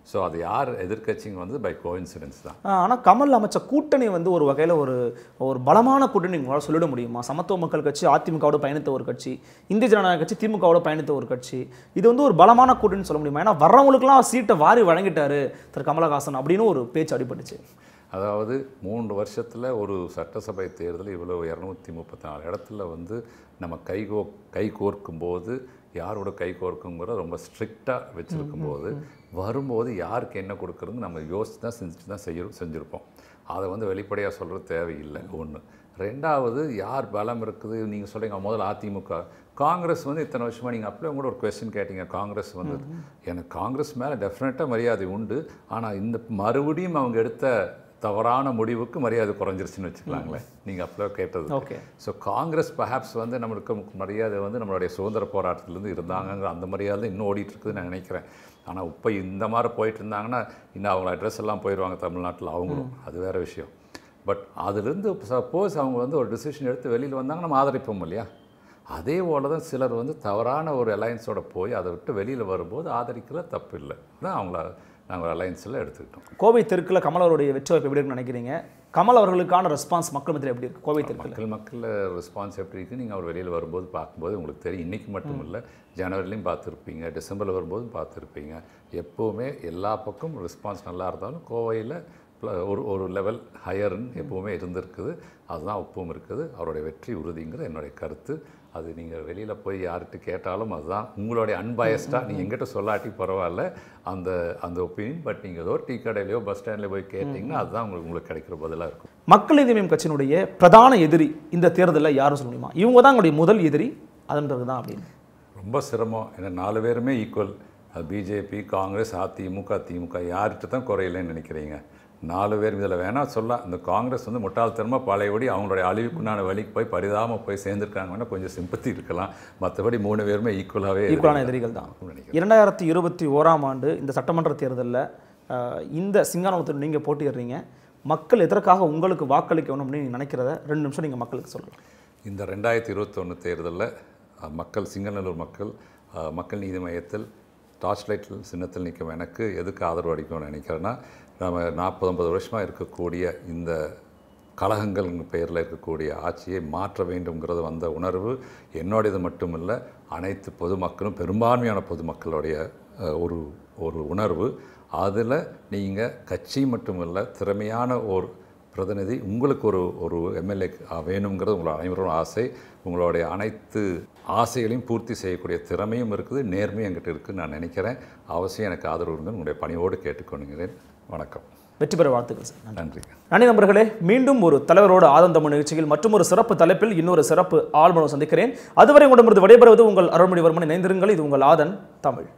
ஸோ அது யார் எதிர்க்கட்சிங்க வந்து பை கோஇன்சிடென்ஸ் தான் ஆனால் கமல் அமைச்ச கூட்டணி வந்து ஒரு வகையில் ஒரு ஒரு பலமான கூட்டணி உங்களால் சொல்லிட முடியுமா சமத்துவ மக்கள் கட்சி அதிமுகவோட பயணித்த ஒரு கட்சி இந்திய ஜனநாயக கட்சி திமுகவோட பயணித்த ஒரு கட்சி இது வந்து ஒரு பலமான கூட்டணின்னு சொல்ல முடியுமா ஏன்னா வர்றவங்களுக்குலாம் சீட்டை வாரி வழங்கிட்டாரு திரு கமலஹாசன் அப்படின்னு ஒரு பேச்சு அடிபட்டுச்சு அதாவது மூன்று வருஷத்தில் ஒரு சட்டசபை தேர்தல் இவ்வளோ இரநூத்தி முப்பத்தி நாலு இடத்துல வந்து நம்ம கை கோ கை கோர்க்கும் போது யாரோட கை கோர்க்குங்கிற ரொம்ப ஸ்ட்ரிக்டாக வச்சுருக்கும் போது வரும்போது யாருக்கு என்ன கொடுக்குறது நம்ம யோசித்து தான் செஞ்சுட்டு தான் செய்ய செஞ்சுருப்போம் அதை வந்து வெளிப்படையாக சொல்கிறது தேவையில்லை ஒன்று ரெண்டாவது யார் பலம் இருக்குது நீங்கள் சொல்றீங்க முதல்ல அதிமுக காங்கிரஸ் வந்து இத்தனை வருஷமாக நீங்கள் அப்படியே கூட ஒரு கொஸ்டின் கேட்டீங்க காங்கிரஸ் வந்து எனக்கு காங்கிரஸ் மேலே டெஃபினட்டாக மரியாதை உண்டு ஆனால் இந்த மறுபடியும் அவங்க எடுத்த தவறான முடிவுக்கு மரியாதை குறைஞ்சிருச்சுன்னு வச்சுக்கலாங்களேன் நீங்கள் அப்படியே கேட்டது ஓகே ஸோ காங்கிரஸ் பஹாப்ஸ் வந்து நம்மளுக்கு மரியாதை வந்து நம்மளுடைய சுதந்திர போராட்டத்திலேருந்து இருந்தாங்கங்கிற அந்த மரியாதை இன்னும் ஓடிட்டு இருக்குதுன்னு நான் நினைக்கிறேன் ஆனால் இப்போ இந்த மாதிரி போயிட்டு இருந்தாங்கன்னா இன்னும் அவங்க அட்ரஸ் எல்லாம் போயிடுவாங்க தமிழ்நாட்டில் அவங்களும் அது வேறு விஷயம் பட் அதுலேருந்து சப்போஸ் அவங்க வந்து ஒரு டிசிஷன் எடுத்து வெளியில் வந்தாங்க நம்ம ஆதரிப்போம் இல்லையா அதே போல தான் சிலர் வந்து தவறான ஒரு அலையன்ஸோட போய் அதை விட்டு வெளியில் வரும்போது ஆதரிக்கிறது தப்பு இல்லை தான் அவங்கள நாங்கள் அலையன்ஸில் எடுத்துக்கிட்டோம் கோவை தெற்குல கமல் அவருடைய வெற்றி வாய்ப்பு எப்படி இருக்குன்னு நினைக்கிறீங்க கமல் அவர்களுக்கான ரெஸ்பான்ஸ் மக்கள் மத்தியில் எப்படி இருக்கு கோவை தெற்குல மக்கள் மக்கள் ரெஸ்பான்ஸ் எப்படி இருக்குது நீங்கள் அவர் வெளியில் வரும்போது பார்க்கும்போது உங்களுக்கு தெரியும் இன்றைக்கி மட்டும் இல்லை ஜனவரிலையும் பார்த்துருப்பீங்க டிசம்பரில் வரும்போதும் பார்த்துருப்பீங்க எப்போவுமே எல்லா பக்கம் ரெஸ்பான்ஸ் நல்லா இருந்தாலும் கோவையில் ஒரு ஒரு லெவல் ஹையர்னு எப்போவுமே இருந்திருக்குது அதுதான் ஒப்பும் இருக்குது அவருடைய வெற்றி உறுதிங்கிறது என்னுடைய கருத்து அது நீங்கள் வெளியில் போய் யார்கிட்ட கேட்டாலும் அதுதான் உங்களுடைய அன்பயஸ்டாக நீங்கள் எங்கிட்ட சொல்லாட்டி பரவாயில்ல அந்த அந்த ஒப்பீனியன் பட் நீங்கள் ஏதோ டீ கடையிலையோ பஸ் ஸ்டாண்ட்லேயோ போய் கேட்டிங்கன்னா அதுதான் உங்களுக்கு உங்களுக்கு கிடைக்கிற பதிலாக இருக்கும் மக்கள் நீதி மய்யம் கட்சியினுடைய பிரதான எதிரி இந்த தேர்தலில் யாரும் சொல்ல முடியுமா இவங்க தான் எங்களுடைய முதல் எதிரி அதன் பிறகு தான் அப்படின்னு ரொம்ப சிரமம் ஏன்னா நாலு பேருமே ஈக்குவல் அது பிஜேபி காங்கிரஸ் அதிமுக திமுக யார்கிட்ட தான் குறையில்லைன்னு நினைக்கிறீங்க நாலு பேர் இதில் வேணால் சொல்லலாம் இந்த காங்கிரஸ் வந்து முட்டாள்தனமாக பழையபடி அவங்களுடைய அழிவுக்குண்டான வழிக்கு போய் பரிதாபமாக போய் சேர்ந்துருக்காங்கன்னா கொஞ்சம் சிம்பத்தி இருக்கலாம் மற்றபடி மூணு பேருமே ஈக்குவலாகவே ஈக்குவலான எதிரிகள் தான் நினைக்கிறேன் இரண்டாயிரத்தி இருபத்தி ஓராம் ஆண்டு இந்த சட்டமன்ற தேர்தலில் அஹ், இந்த சிங்கானத்தில் நீங்கள் போட்டியிடுறீங்க மக்கள் எதற்காக உங்களுக்கு வாக்களிக்கணும் அப்படின்னு நீங்க நினைக்கிறத ரெண்டு நிமிஷம் நீங்கள் மக்களுக்கு சொல்லலாம் இந்த ரெண்டாயிரத்தி இருபத்தொன்று தேர்தலில் அஹ், மக்கள் சிங்கநல்லூர் மக்கள் அஹ், மக்கள் நீதி மையத்தில் டார்ச் லைட் சின்னத்தில் நிற்கும் எனக்கு எதுக்கு ஆதரவு அளிக்கணும்னு நினைக்கிறேன்னா நம்ம நாற்பது ஐம்பது வருஷமாக இருக்கக்கூடிய இந்த கழகங்கள் பெயரில் இருக்கக்கூடிய ஆட்சியை மாற்ற வேண்டும்ங்கிறது வந்த உணர்வு என்னுடையது மட்டுமில்லை அனைத்து பொதுமக்களும் பெரும்பான்மையான பொதுமக்களுடைய அஹ், ஒரு ஒரு உணர்வு அதில் நீங்கள் கட்சி மட்டுமில்லை திறமையான ஒரு பிரதிநிதி உங்களுக்கு ஒரு ஒரு எம்எல்ஏ வேணுங்கிறது உங்களோட அனைவரும் ஆசை உங்களுடைய அனைத்து ஆசைகளையும் பூர்த்தி செய்யக்கூடிய திறமையும் இருக்குது நேர்மையும் என்கிட்ட இருக்குன்னு நான் நினைக்கிறேன் அவசியம் எனக்கு ஆதரவு இருங்க உங்களுடைய பணியோடு கேட்டுக்கொள்கிறேன் வணக்கம் வெற்றி பெற வாழ்த்துக்கள் சார் நன்றி நன்றி நண்பர்களே மீண்டும் ஒரு தலைவரோட ஆதந்தமிழ் நிகழ்ச்சியில் மற்றும் ஒரு சிறப்பு தலைப்பில் இன்னொரு சிறப்பு ஆழ்மனம் சந்திக்கிறேன் அதுவரை உங்களிடமிருந்து விடைபெறுவது உங்கள் அருள்மொழிவர்மன் இணைந்திருங்கள் இது உங்கள் ஆதன் தமிழ்